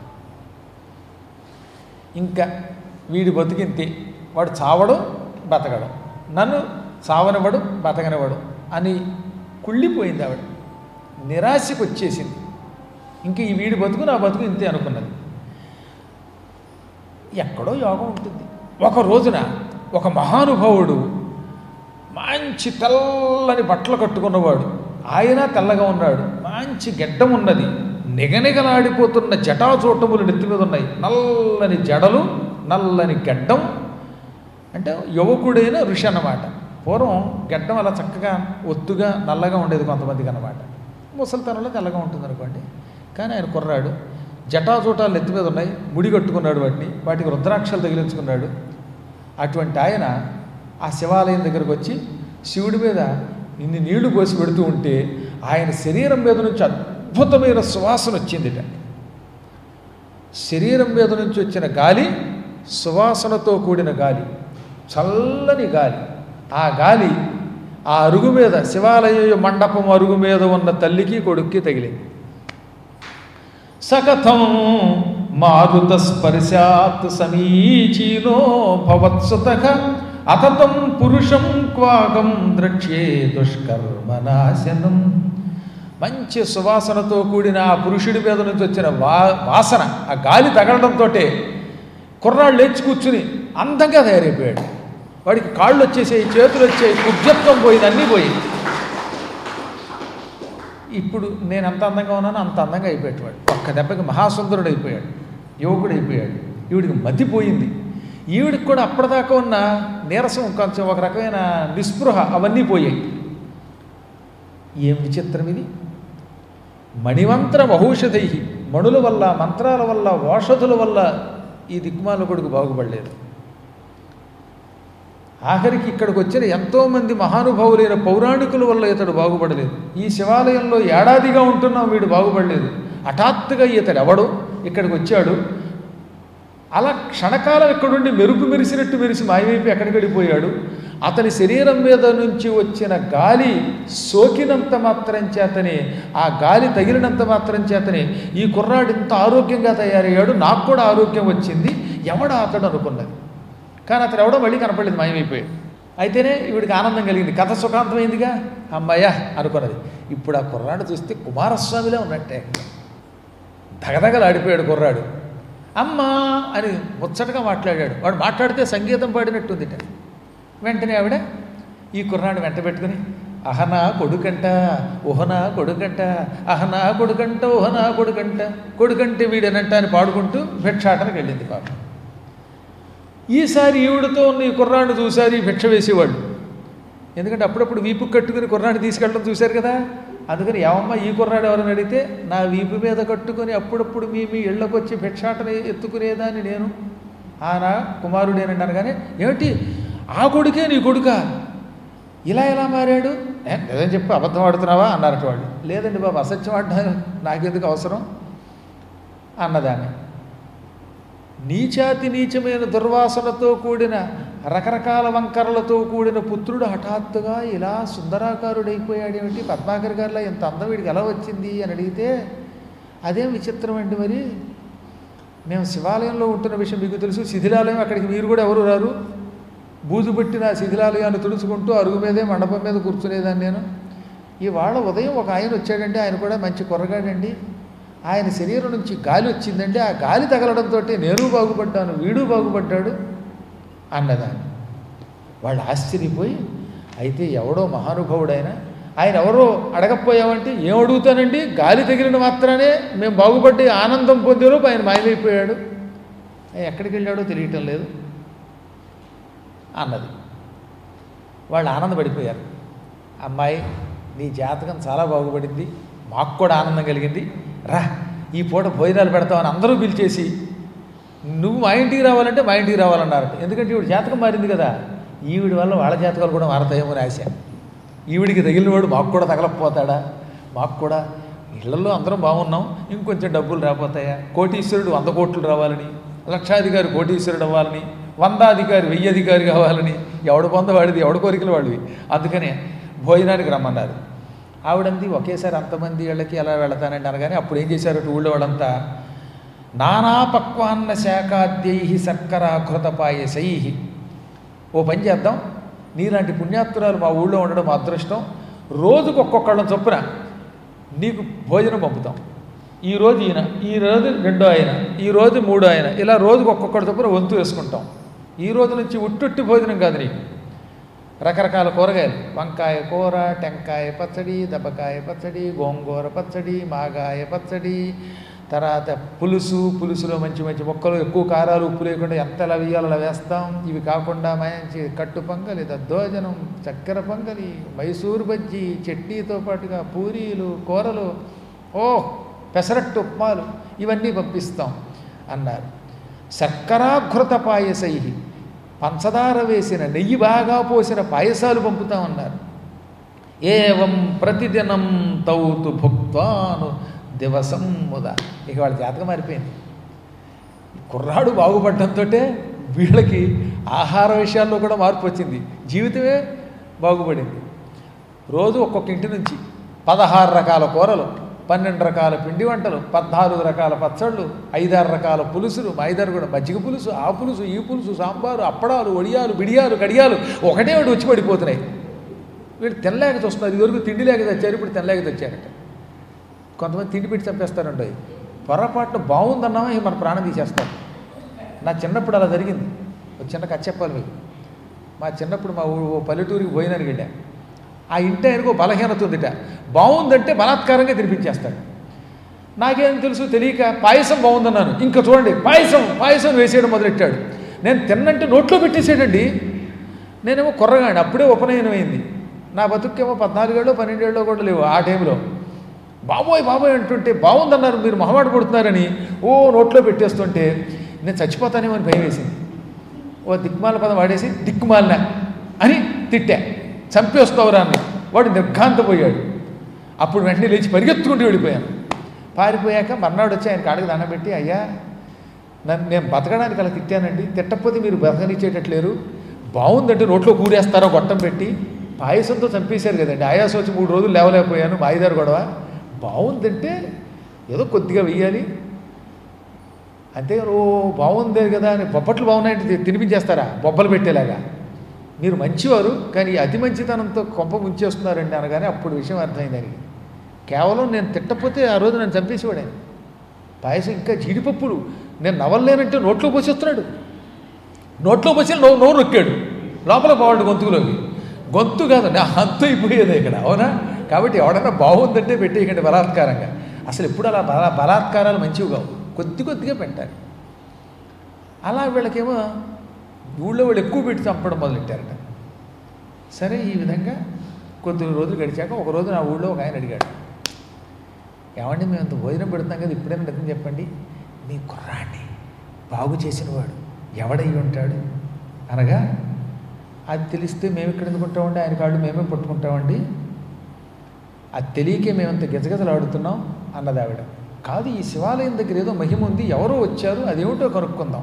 ఇంకా వీడి బతికింతే వాడు చావడం బతకడం నన్ను చావనివ్వడు బతకనివ్వడు అని కుళ్ళిపోయింది ఆవిడ నిరాశకు వచ్చేసింది ఇంక ఈ వీడి బతుకు నా బతుకు ఇంతే అనుకున్నది ఎక్కడో యోగం ఉంటుంది ఒక రోజున ఒక మహానుభావుడు మంచి తెల్లని బట్టలు కట్టుకున్నవాడు ఆయన తెల్లగా ఉన్నాడు మంచి గెడ్డం ఉన్నది నిగనిగలాడిపోతున్న జటాచూటములు నెత్తి మీద ఉన్నాయి నల్లని జడలు నల్లని గెడ్డం అంటే యువకుడైన ఋషి అన్నమాట పూర్వం గెడ్డం అలా చక్కగా ఒత్తుగా నల్లగా ఉండేది కొంతమందికి అన్నమాట ముసలితనంలో తెల్లగా ఉంటుంది అనుకోండి కానీ ఆయన కుర్రాడు జటాచూటాలు నెత్తి మీద ఉన్నాయి ముడి కట్టుకున్నాడు వాటిని వాటికి రుద్రాక్షలు తగిలించుకున్నాడు అటువంటి ఆయన ఆ శివాలయం దగ్గరకు వచ్చి శివుడి మీద ఇన్ని నీళ్లు పోసి పెడుతూ ఉంటే ఆయన శరీరం మీద నుంచి అద్భుతమైన సువాసన వచ్చిందిట శరీరం మీద నుంచి వచ్చిన గాలి సువాసనతో కూడిన గాలి చల్లని గాలి ఆ గాలి ఆ అరుగు మీద శివాలయ మండపం అరుగు మీద ఉన్న తల్లికి కొడుక్కి తగిలింది సకథం మారుత స్పర్శాత్ సమీచీనో భవత్సుత అతతం పురుషం క్వాగం ద్రక్ష్యే దుష్కర్మనాశనం మంచి సువాసనతో కూడిన ఆ పురుషుడి మీద నుంచి వచ్చిన వా వాసన ఆ గాలి తగలడంతో కుర్రాళ్ళు లేచి కూర్చుని అందంగా తయారైపోయాడు వాడికి కాళ్ళు వచ్చేసాయి చేతులు వచ్చాయి కుబ్జత్వం పోయింది అన్నీ పోయి ఇప్పుడు నేను ఎంత అందంగా ఉన్నానో అంత అందంగా అయిపోయాడు వాడు ఒక్క దెబ్బకి మహాసుందరుడు అయిపోయాడు యువకుడు అయిపోయాడు ఈవిడికి మతిపోయింది ఈవిడికి కూడా అప్పటిదాకా ఉన్న నీరసం కొంచెం ఒక రకమైన నిస్పృహ అవన్నీ పోయాయి ఏం విచిత్రం ఇది మణిమంత్ర బహుషధై మణుల వల్ల మంత్రాల వల్ల ఓషధుల వల్ల ఈ దిక్మాల కొడుకు బాగుపడలేదు ఆఖరికి ఇక్కడికి వచ్చిన ఎంతోమంది మహానుభావులైన పౌరాణికుల వల్ల ఇతడు బాగుపడలేదు ఈ శివాలయంలో ఏడాదిగా ఉంటున్నాం వీడు బాగుపడలేదు హఠాత్తుగా ఇతడు ఎవడు ఇక్కడికి వచ్చాడు అలా క్షణకాలం ఇక్కడుండి మెరుపు మెరిసినట్టు మెరిసి మాయమైపోయి ఎక్కడికి వెళ్ళిపోయాడు అతని శరీరం మీద నుంచి వచ్చిన గాలి సోకినంత మాత్రం చేతనే ఆ గాలి తగిలినంత మాత్రం చేతనే ఈ కుర్రాడు ఇంత ఆరోగ్యంగా తయారయ్యాడు నాకు కూడా ఆరోగ్యం వచ్చింది ఎవడా అతడు అనుకున్నది కానీ అతను ఎవడో మళ్ళీ కనపడలేదు మాయమైపోయాడు అయితేనే ఈవిడికి ఆనందం కలిగింది కథ సుఖాంతమైందిగా అమ్మాయ్యా అనుకున్నది ఇప్పుడు ఆ కుర్రాడు చూస్తే కుమారస్వామిలో ఉన్నట్టే దగదగలాడిపోయాడు కుర్రాడు అమ్మా అని ముచ్చటగా మాట్లాడాడు వాడు మాట్లాడితే సంగీతం పాడినట్టుందిట వెంటనే ఆవిడ ఈ కుర్రాడు వెంట పెట్టుకుని అహనా కొడుకంట ఓహనా కొడుకంట అహనా కొడుకంట ఓహనా కొడుకంట కొడుకంటే వీడనంట అని పాడుకుంటూ భిక్షాటనకి వెళ్ళింది పాపం ఈసారి ఈవిడతో ఉన్న ఈ కుర్రాడిని చూశారు ఈ భిక్ష వేసేవాళ్ళు ఎందుకంటే అప్పుడప్పుడు వీపు కట్టుకుని కుర్రాడిని తీసుకెళ్ళడం చూశారు కదా అందుకని ఏమమ్మా ఈ కుర్రాడు ఎవరైనా అడిగితే నా వీపు మీద కట్టుకొని అప్పుడప్పుడు మీ మీ ఇళ్ళకు వచ్చి భిక్షాటన ఎత్తుకునేదాన్ని నేను ఆనా కుమారుడేనన్నాను కానీ ఏమిటి ఆ కొడుకే నీ కొడుకా ఇలా ఎలా మారాడు "ఏ, నిజం చెప్పి అబద్ధం ఆడుతున్నావా అన్నారట వాళ్ళు లేదండి బాబు అసత్యం ఆడడం నాకెందుకు అవసరం అన్నదాన్ని నీచాతి నీచమైన దుర్వాసనతో కూడిన రకరకాల వంకరలతో కూడిన పుత్రుడు హఠాత్తుగా ఇలా సుందరాకారుడైపోయాడేమిటి పద్మాకర్ గారిలో ఇంత అందం వీడికి ఎలా వచ్చింది అని అడిగితే అదేం విచిత్రం అండి మరి మేము శివాలయంలో ఉంటున్న విషయం మీకు తెలుసు శిథిలాలయం అక్కడికి మీరు కూడా ఎవరు రారు బూజు పెట్టిన శిథిలాలయాన్ని తుడుచుకుంటూ అరుగు మీదే మండపం మీద కూర్చునేదాన్ని నేను ఇవాళ ఉదయం ఒక ఆయన వచ్చాడండి ఆయన కూడా మంచి కుర్రగాడండి ఆయన శరీరం నుంచి గాలి వచ్చిందంటే ఆ గాలి తగలడంతో నేను బాగుపడ్డాను వీడు బాగుపడ్డాడు అన్నదాన్ని వాళ్ళు ఆశ్చర్యపోయి అయితే ఎవడో మహానుభావుడైన ఆయన ఎవరో అడగకపోయామంటే ఏం అడుగుతానండి గాలి తగిలిన మాత్రానే మేము బాగుపడి ఆనందం పొందేలోపు ఆయన మాయమైపోయాడు ఎక్కడికి వెళ్ళాడో తెలియటం లేదు అన్నది వాళ్ళు ఆనందపడిపోయారు అమ్మాయి నీ జాతకం చాలా బాగుపడింది మాకు కూడా ఆనందం కలిగింది రా ఈ పూట భోజనాలు పెడతామని అందరూ పిలిచేసి నువ్వు మా ఇంటికి రావాలంటే మా ఇంటికి రావాలన్నారట ఎందుకంటే ఈవిడ జాతకం మారింది కదా ఈవిడి వల్ల వాళ్ళ జాతకాలు కూడా మారతాయేమో అని ఆశ ఈవిడికి తగిలినవాడు మాకు కూడా తగలకపోతాడా మాకు కూడా ఇళ్లలో అందరం బాగున్నాం ఇంకొంచెం డబ్బులు రాపోతాయా కోటీశ్వరుడు వంద కోట్లు రావాలని లక్షాధికారి కోటీశ్వరుడు అవ్వాలని వందాధికారి వెయ్యి అధికారి కావాలని ఎవడు పొంద వాడిది ఎవడు కోరికలు వాడివి అందుకనే భోజనానికి రమ్మన్నారు ఆవిడంది ఒకేసారి అంతమంది వీళ్ళకి ఎలా వెళతానండి అనగానే అప్పుడు ఏం చేశారు అటు ఊళ్ళో వాళ్ళంతా నానా పక్వాన్న శాఖాద్యై శర్కరాఘృత పాయసై ఓ పని చేద్దాం నీలాంటి పుణ్యాత్తురాలు మా ఊళ్ళో ఉండడం మా అదృష్టం రోజుకు ఒక్కొక్కళ్ళని చొప్పున నీకు భోజనం పంపుతాం ఈ రోజు ఈయన ఈ రోజు రెండో ఆయన ఈ రోజు మూడో ఆయన ఇలా రోజుకు ఒక్కొక్కటి చొప్పున వంతు వేసుకుంటాం ఈ రోజు నుంచి ఉట్టుట్టి భోజనం కాదు నీకు రకరకాల కూరగాయలు వంకాయ కూర టెంకాయ పచ్చడి దెబ్బకాయ పచ్చడి గోంగూర పచ్చడి మాగాయ పచ్చడి తర్వాత పులుసు పులుసులో మంచి మంచి మొక్కలు ఎక్కువ కారాలు ఉప్పు లేకుండా ఎంత ఎలా వేయాలో అలా వేస్తాం ఇవి కాకుండా మంచి కట్టు పొంగలి దద్దోజనం చక్కెర పొంగలి మైసూరు బజ్జీ చట్నీతో పాటుగా పూరీలు కూరలు ఓ పెసరట్టు ఉప్మాలు ఇవన్నీ పంపిస్తాం అన్నారు శర్కరాఘృత పాయసై పంచదార వేసిన నెయ్యి బాగా పోసిన పాయసాలు పంపుతామన్నారు ఏవం ప్రతిదినం తౌతు భుక్వాను దివసం ముద ఇక వాళ్ళ జాతకం మారిపోయింది ఈ కుర్రాడు బాగుపడడంతో వీళ్ళకి ఆహార విషయాల్లో కూడా మార్పు వచ్చింది జీవితమే బాగుపడింది రోజు ఒక్కొక్క ఇంటి నుంచి పదహారు రకాల కూరలు పన్నెండు రకాల పిండి వంటలు పద్నాలుగు రకాల పచ్చళ్ళు ఐదారు రకాల పులుసులు ఐదారు కూడా మజ్జిగ పులుసు ఆ పులుసు ఈ పులుసు సాంబారు అప్పడాలు వడియాలు బిడియాలు కడియాలు ఒకటే ఒకటి వచ్చి పడిపోతున్నాయి వీళ్ళు తినలేక చూస్తున్నారు ఇదివరకు తిండి లేక తెచ్చారు ఇప్పుడు తినలేక తెచ్చారట కొంతమంది తిండి పెట్టి చంపేస్తారండి పొరపాటున బాగుందన్నామా ఇక మన ప్రాణం తీసేస్తారు నా చిన్నప్పుడు అలా జరిగింది ఒక చిన్న కథ చెప్పాలి మీకు మా చిన్నప్పుడు మా ఊ- ఓ పల్లెటూరికి పోయినానికి వెళ్ళా ఆ ఇంటి ఆయనకు ఓ బలహీనత ఉందిట బాగుందంటే బలాత్కారంగా తినిపించేస్తాడు నాకేం తెలుసు తెలియక పాయసం బాగుందన్నాను ఇంకా చూడండి పాయసం పాయసం వేసేయడం మొదలెట్టాడు నేను తిన్నంటే నోట్లో పెట్టేసాడండి నేనేమో కుర్రగాడిని అప్పుడే ఉపనయనం అయింది నా బతుకేమో పద్నాలుగేళ్ళు పన్నెండేళ్ళు కూడా లేవు ఆ టైంలో బాబోయ్ బాబోయ్ అంటుంటే బాగుందన్నారు మీరు మొహమాట పడుతున్నారని ఓ నోట్లో పెట్టేస్తుంటే నేను చచ్చిపోతానేమో అని భయం వేసింది ఓ దిక్మాల పదం వాడేసి దిక్కుమాలిన అని తిట్టా చంపేస్తావురా అని వాడు నిర్ఘాంతపోయాడు అప్పుడు వెంటనే లేచి పరిగెత్తుకుంటూ వెళ్ళిపోయాను పారిపోయాక మర్నాడు వచ్చి ఆయన కాడికి దండం పెట్టి అయ్యా నన్ను నేను బతకడానికి అలా తిట్టానండి తిట్టకపోతే మీరు బతకనిచ్చేటట్లేరు బాగుందంటే నోట్లో కూరేస్తారో గొట్టం పెట్టి పాయసంతో చంపేశారు కదండి ఆయాసం వచ్చి మూడు రోజులు లేవలేకపోయాను మా ఐదారు గొడవ బాగుందంటే ఏదో కొద్దిగా వెయ్యాలి అంతే ఓ బాగుందే కదా అని బొబ్బట్లు బాగున్నాయంటే తి- తినిపించేస్తారా బొబ్బలు పెట్టేలాగా మీరు మంచివారు కానీ ఈ అతి మంచితనంతో కొంప ముంచేస్తున్నారండి అనగానే అప్పుడు విషయం అర్థమైంది దానికి కేవలం నేను తిట్టకపోతే ఆ రోజు నన్ను చంపేసేవాడు పాయసం ఇంకా జీడిపప్పులు నేను నవలలేనంటే నోట్లో పోసేస్తున్నాడు నోట్లో పోసి నోరు నోరు నొక్కాడు లోపల పోవాడు గొంతుకులోకి గొంతు కాదు నా హంతు అయిపోయేది ఇక్కడ అవునా కాబట్టి ఎవడన్నా బాగుందంటే పెట్టేయకండి బలాత్కారంగా అసలు ఎప్పుడు అలా బలా బలాత్కారాలు మంచివి కావు కొద్ది కొద్దిగా పెట్టాలి అలా వీళ్ళకేమో ఊళ్ళో వాళ్ళు ఎక్కువ పెట్టి చంపడం మొదలెట్టారట సరే ఈ విధంగా కొద్ది రోజులు గడిచాక ఒక రోజు నా ఊళ్ళో ఒక ఆయన అడిగాడు ఏమండి మేము ఇంత భోజనం పెడుతున్నాం కదా ఇప్పుడైనా నిజం చెప్పండి మీ కుర్రాన్ని బాగు చేసినవాడు ఎవడై ఉంటాడు అనగా అది తెలిస్తే మేము ఇక్కడ ఎందుకుంటామండి ఆయన కాళ్ళు మేమే పట్టుకుంటామండి అది తెలియకే మేమంత గజగజలు ఆడుతున్నాం అన్నది ఆవిడ కాదు ఈ శివాలయం దగ్గర ఏదో మహిమ ఉంది ఎవరో వచ్చారు అదేమిటో కనుక్కుందాం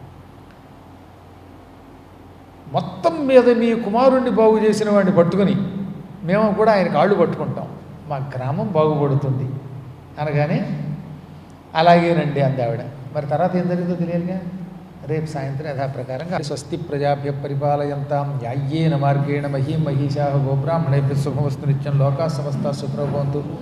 మొత్తం మీద మీ కుమారుణ్ణి బాగు చేసిన వాడిని పట్టుకుని మేము కూడా ఆయన కాళ్ళు పట్టుకుంటాం మా గ్రామం బాగుపడుతుంది అనగానే అలాగేనండి అంది ఆవిడ మరి తర్వాత ఏం జరిగిందో తెలియాలిగా రేపు సాయంత్రం యథాప్రకారంగా స్వస్తి ప్రజాభ్య పరిపాలయంతాం యాయ్యేన మార్గేణ మహీం మహిషా గోబ్రాహ్మణేభ్య శుభమస్తు నిత్యం లోకా సమస్త సుప్రభవంతు